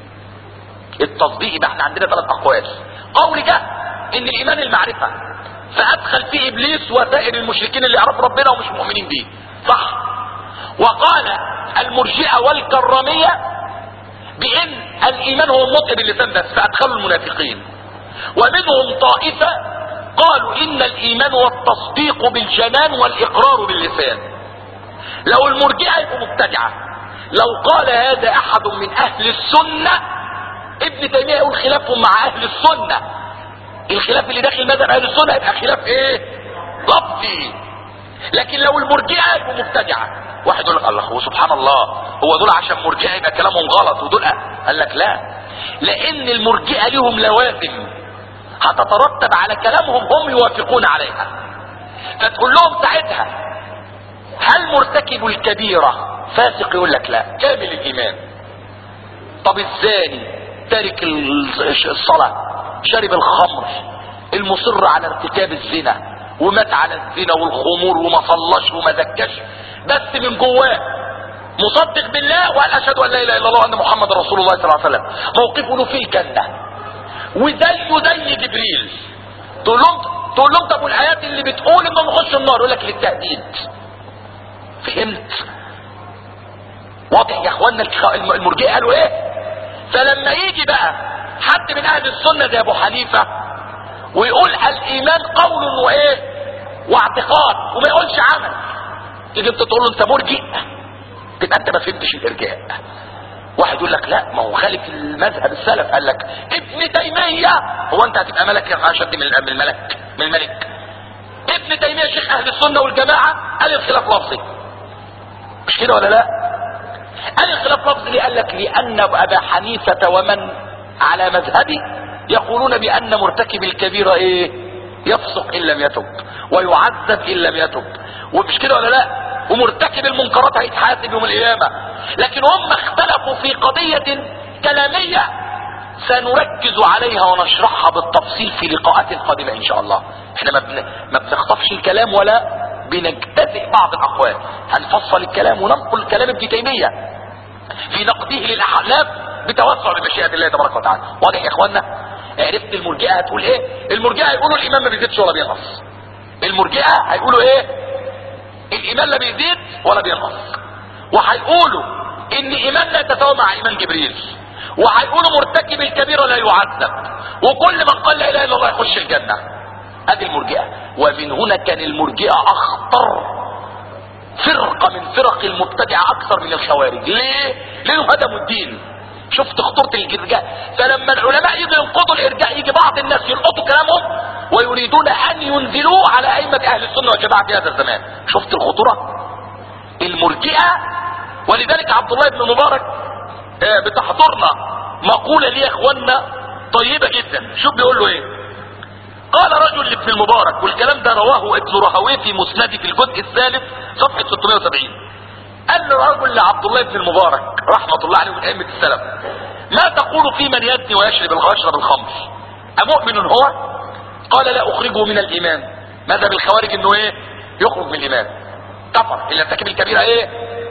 التصديق يبقى احنا عندنا ثلاث اقوال قول ده ان الايمان المعرفة فادخل فيه ابليس وسائر المشركين اللي يعرفوا ربنا ومش مؤمنين بيه صح وقال المرجئة والكرامية بان الايمان هو النطق باللسان بس فادخلوا المنافقين ومنهم طائفة قالوا ان الايمان هو التصديق بالجنان والاقرار باللسان لو المرجئة يبقوا مبتدعة لو قال هذا احد من اهل السنة ابن تيمية يقول خلافهم مع اهل السنة الخلاف اللي داخل مذهب اهل السنة يبقى خلاف ايه ضبطي لكن لو المرجئة يبقوا مبتدعة واحد يقول لك الله هو سبحان الله هو دول عشان مرجئة يبقى كلامهم غلط ودول قال لك لا لان المرجئة لهم لوازم هتترتب على كلامهم هم يوافقون عليها فتقول لهم ساعتها هل مرتكب الكبيرة فاسق يقول لك لا كامل الايمان طب الزاني تارك الصلاة شرب الخمر المصر على ارتكاب الزنا ومات على الزنا والخمور وما صلاش وما زكاش بس من جواه مصدق بالله وقال اشهد ان لا اله الا الله وان محمد رسول الله صلى الله عليه وسلم موقفه له في الجنه وزيه زي جبريل تقول لهم تقول لهم طب والايات اللي بتقول انهم يخشوا النار يقول لك للتهديد فهمت واضح يا اخوانا المرجئه قالوا ايه فلما يجي بقى حد من اهل السنه زي ابو حنيفه ويقول الايمان قول وايه واعتقاد وما يقولش عمل تيجي انت تقول له انت مرجئ تبقى انت ما فهمتش الارجاء واحد يقول لك لا ما هو خالف المذهب السلف قال لك ابن تيميه هو انت هتبقى ملك اشد من الملك من الملك ابن تيميه شيخ اهل السنه والجماعه قال الخلاف لفظي مش كده ولا لا قال الخلاف لفظي ليه قال لك لان ابا حنيفه ومن على مذهبي يقولون بان مرتكب الكبيره ايه يفسق ان لم يتب ويعذب ان لم يتب ومش كده ولا لا ومرتكب المنكرات هيتحاسب يوم القيامه لكن هم اختلفوا في قضيه كلاميه سنركز عليها ونشرحها بالتفصيل في لقاءات قادمه ان شاء الله احنا ما, بن... ما بنخطفش الكلام ولا بنجتزئ بعض الاقوال هنفصل الكلام وننقل كلام ابن تيميه في نقده للاحلاف بتوسع بمشيئه الله تبارك وتعالى واضح يا اخوانا عرفت المرجئه هتقول ايه المرجئه هيقولوا الايمان ما بيزيدش ولا بينقص المرجئه هيقولوا ايه الايمان لا بيزيد ولا بينقص وهيقولوا ان ايماننا يتساوى مع ايمان جبريل وهيقولوا مرتكب الكبيره لا يعذب وكل من قال لا اله الا الله يخش الجنه ادي المرجئه ومن هنا كان المرجئه اخطر فرقه من فرق المبتدعه اكثر من الخوارج ليه لانه هدموا الدين شفت خطورة الارجاء فلما العلماء يجوا ينقضوا الارجاء يجي بعض الناس يلقطوا كلامهم ويريدون ان ينزلوه على ائمة اهل السنة والجماعة في هذا الزمان شفت الخطورة المرجئة ولذلك عبد الله بن مبارك بتحضرنا مقولة ليه يا اخوانا طيبة جدا شوف بيقول له ايه قال رجل لابن المبارك والكلام ده رواه ابن رهويه في مسنده في الجزء الثالث صفحة 670 قال له رجل لعبد الله بن المبارك رحمة الله عليه من أئمة السلف ما تقول في من يزني ويشرب ويشرب الخمر أمؤمن هو قال لا أخرجه من الإيمان ماذا بالخوارج إنه إيه يخرج من الإيمان كفر اللي يرتكب الكبيرة إيه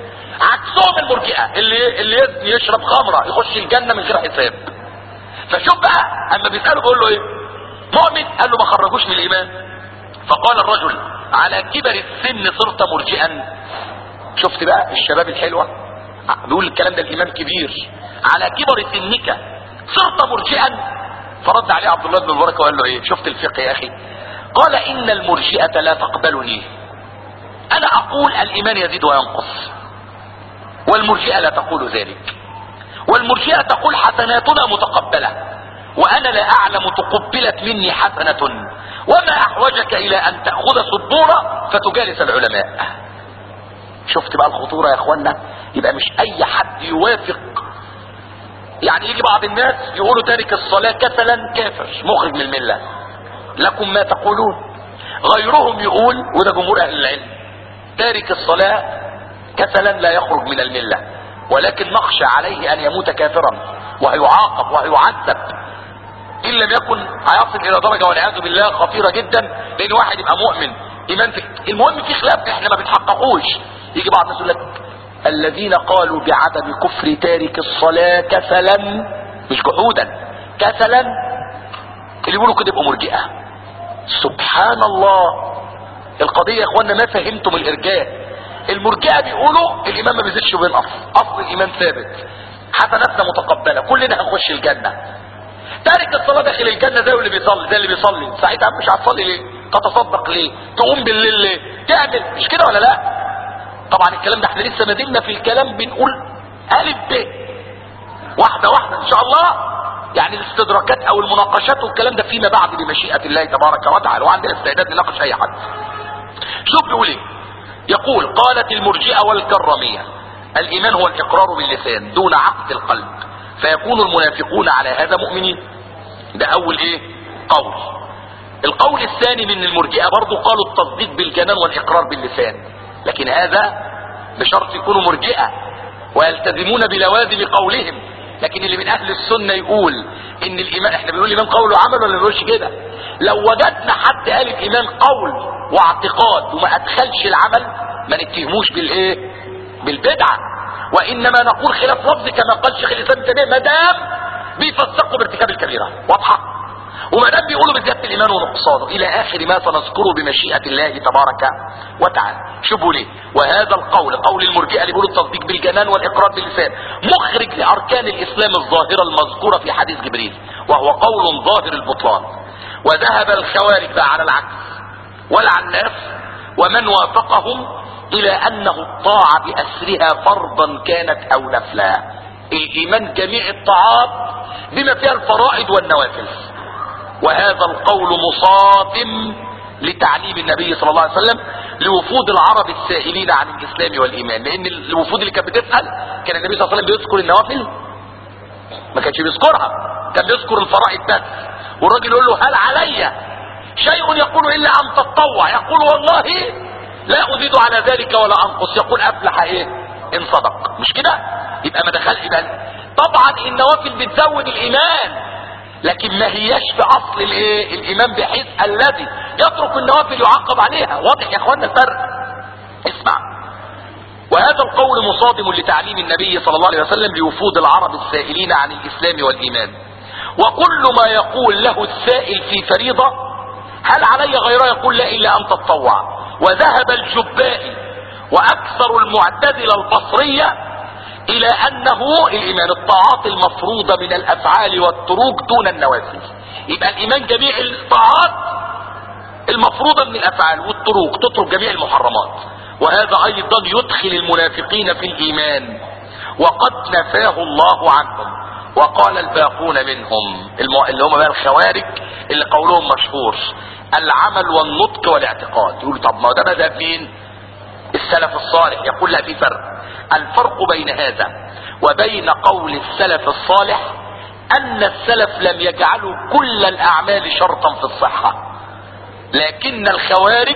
عكسهم المرجئة اللي اللي يزني يشرب خمرة يخش الجنة من غير حساب فشوف بقى أما بيسأله بيقول له إيه مؤمن قال له ما خرجوش من الإيمان فقال الرجل على كبر السن صرت مرجئا شفت بقى الشباب الحلوة بيقول الكلام ده الايمان كبير على كبر سنك صرت مرجئا فرد عليه عبد الله بن المبارك وقال له ايه شفت الفقه يا اخي قال ان المرجئة لا تقبلني انا اقول الايمان يزيد وينقص والمرجئة لا تقول ذلك والمرجئة تقول حسناتنا متقبلة وانا لا اعلم تقبلت مني حسنة وما احوجك الى ان تأخذ صبورة فتجالس العلماء شفت بقى الخطورة يا اخوانا يبقى مش اي حد يوافق يعني يجي بعض الناس يقولوا تارك الصلاة كسلا كافر مخرج من الملة لكم ما تقولون غيرهم يقول وده جمهور اهل العلم تارك الصلاة كسلا لا يخرج من الملة ولكن نخشى عليه ان يموت كافرا وهيعاقب وهيعذب ان لم يكن هيصل الى درجة والعياذ بالله خطيرة جدا لان واحد يبقى مؤمن ايمان في المهم في خلاف احنا ما بنحققوش يجي بعض الناس يقول لك الذين قالوا بعدم كفر تارك الصلاة كسلا مش جحودا كسلا اللي يقولوا كده يبقوا مرجئة سبحان الله القضية يا اخوانا ما فهمتم الارجاء المرجئة بيقولوا الايمان ما بيزيدش وبينقص اصل الايمان ثابت حسناتنا متقبلة كلنا هنخش الجنة تارك الصلاة داخل الجنة زي اللي بيصلي زي اللي بيصلي ساعتها مش هتصلي ليه تتصدق ليه تقوم بالليل ليه تعمل مش كده ولا لا طبعا الكلام ده احنا لسه ما زلنا في الكلام بنقول الف ب واحدة واحدة ان شاء الله يعني الاستدراكات او المناقشات والكلام ده فيما بعد بمشيئة الله تبارك وتعالى وعندنا استعداد نناقش اي حد شوف بيقول ايه يقول قالت المرجئة والكرامية الايمان هو الاقرار باللسان دون عقد القلب فيكون المنافقون على هذا مؤمنين ده اول ايه قول القول الثاني من المرجئة برضو قالوا التصديق بالجنان والاقرار باللسان لكن هذا بشرط يكونوا مرجئة ويلتزمون بلوازم قولهم لكن اللي من اهل السنة يقول ان الايمان احنا بنقول الايمان قول وعمل ولا بنقولش كده لو وجدنا حد قال الايمان قول واعتقاد وما ادخلش العمل ما نتهموش بالايه بالبدعة وانما نقول خلاف لفظ كما قال شيخ الاسلام تيميه ما دام بيفسقوا بارتكاب الكبيره واضحه وما دام بيقولوا بزياده الايمان ونقصانه الى اخر ما سنذكره بمشيئه الله تبارك وتعالى شوفوا ليه وهذا القول قول المرجئه اللي بيقولوا التصديق بالجنان والاقرار باللسان مخرج لاركان الاسلام الظاهره المذكوره في حديث جبريل وهو قول ظاهر البطلان وذهب الخوارج بقى على العكس والعناف ومن وافقهم الى انه الطاعة باسرها فرضا كانت او نفلا الايمان جميع الطاعات بما فيها الفرائض والنوافل وهذا القول مصادم لتعليم النبي صلى الله عليه وسلم لوفود العرب السائلين عن الاسلام والايمان لان الوفود اللي كانت بتسال كان النبي صلى الله عليه وسلم بيذكر النوافل ما كانش بيذكرها كان بيذكر الفرائض بس والراجل يقول له هل علي شيء يقول الا ان تتطوع يقول والله لا ازيد على ذلك ولا انقص يقول افلح ايه ان صدق مش كده يبقى ما دخل يبقى طبعا النوافل بتزود الايمان لكن ما هياش في اصل الايه الايمان بحيث الذي يترك النوافل يعاقب عليها واضح يا اخوانا الفرق اسمع وهذا القول مصادم لتعليم النبي صلى الله عليه وسلم لوفود العرب السائلين عن الاسلام والايمان وكل ما يقول له السائل في فريضة هل علي غيره يقول لا الا ان تتطوع وذهب الجبائي واكثر المعتزله البصريه الى انه الايمان الطاعات المفروضه من الافعال والتروك دون النوافل يبقى الايمان جميع الطاعات المفروضه من الافعال والتروك تترك جميع المحرمات وهذا ايضا يدخل المنافقين في الايمان وقد نفاه الله عنهم وقال الباقون منهم اللي هم بقى الخوارج اللي قولهم مشهور العمل والنطق والاعتقاد يقول طب ما ده مذهب مين السلف الصالح يقول لا في فرق الفرق بين هذا وبين قول السلف الصالح ان السلف لم يجعلوا كل الاعمال شرطا في الصحة لكن الخوارج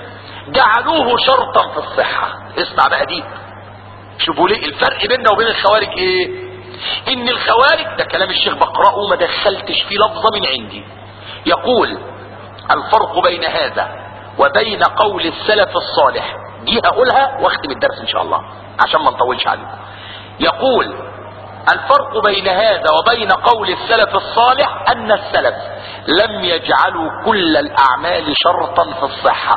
جعلوه شرطا في الصحة اسمع بقى دي شوفوا ليه الفرق بيننا وبين الخوارج ايه ان الخوارج ده كلام الشيخ بقرأه ما دخلتش فيه لفظة من عندي يقول الفرق بين هذا وبين قول السلف الصالح دي هقولها واختم الدرس ان شاء الله عشان ما نطولش عليكم يقول الفرق بين هذا وبين قول السلف الصالح ان السلف لم يجعلوا كل الاعمال شرطا في الصحة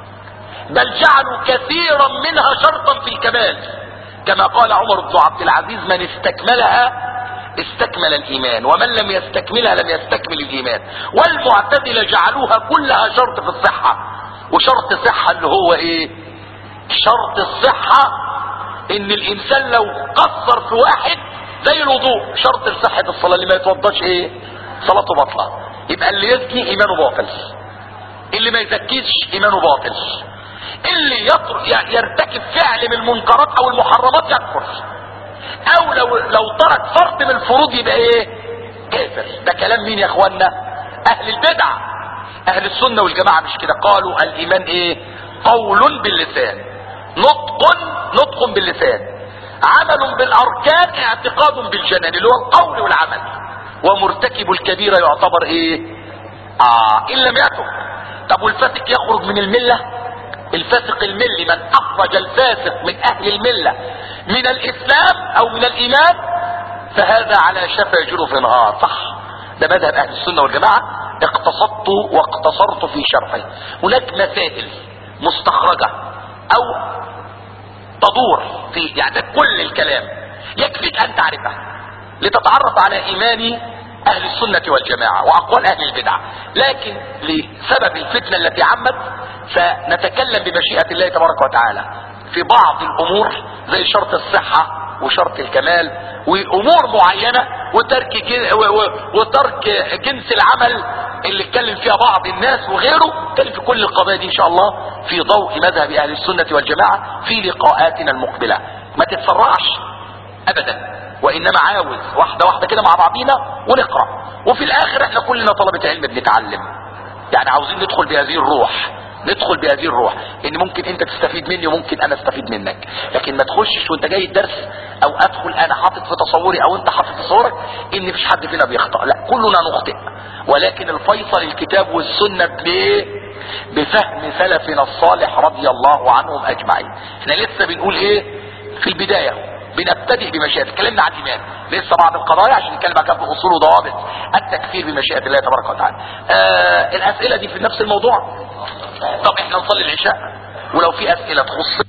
بل جعلوا كثيرا منها شرطا في الكمال كما قال عمر بن عبد العزيز من استكملها استكمل الايمان ومن لم يستكملها لم يستكمل الايمان والمعتزله جعلوها كلها شرط في الصحه وشرط صحه اللي هو ايه شرط الصحه ان الانسان لو قصر في واحد زي الوضوء شرط لصحه الصلاه اللي ما يتوضاش ايه صلاته باطله يبقى اللي يزكي ايمانه باطل اللي ما يزكيش ايمانه باطل اللي يرتكب فعل من المنكرات او المحرمات يكفر او لو لو ترك فرض من الفروض يبقى ايه كافر ده كلام مين يا اخوانا اهل البدع اهل السنة والجماعة مش كده قالوا الايمان ايه قول باللسان نطق نطق باللسان عمل بالاركان اعتقاد بالجنان اللي هو القول والعمل ومرتكب الكبيرة يعتبر ايه اه ان لم يتب طب والفاسق يخرج من الملة الفاسق الملي من اخرج الفاسق من اهل الملة من الاسلام او من الايمان فهذا على شفا جرف نهار صح ده مذهب اهل السنة والجماعة اقتصدت واقتصرت في شرحه هناك مسائل مستخرجة او تدور في يعني كل الكلام يكفيك ان تعرفها لتتعرف على ايمان اهل السنة والجماعة واقوال اهل البدع لكن لسبب الفتنة التي عمت سنتكلم بمشيئة الله تبارك وتعالى في بعض الامور زي شرط الصحة وشرط الكمال وامور معينة وترك وترك جنس العمل اللي اتكلم فيها بعض الناس وغيره اتكلم في كل القضايا دي ان شاء الله في ضوء مذهب اهل السنة والجماعة في لقاءاتنا المقبلة ما تتسرعش ابدا وانما عاوز واحدة واحدة كده مع بعضينا ونقرأ وفي الاخر احنا كلنا طلبة علم بنتعلم يعني عاوزين ندخل بهذه الروح ندخل بهذه الروح ان ممكن انت تستفيد مني وممكن انا استفيد منك لكن ما تخشش وانت جاي الدرس او ادخل انا حاطط في تصوري او انت حاطط في تصورك ان مفيش حد فينا بيخطأ لا كلنا نخطئ ولكن الفيصل الكتاب والسنة بايه بفهم سلفنا الصالح رضي الله عنهم اجمعين احنا لسه بنقول ايه في البداية بنبتدئ بمشيئة اتكلمنا عن الايمان لسه بعض القضايا عشان نتكلم عن في اصول وضوابط التكفير بمشيئة الله تبارك وتعالى آه الاسئلة دي في نفس الموضوع طب احنا نصلي العشاء ولو في اسئلة تخصنا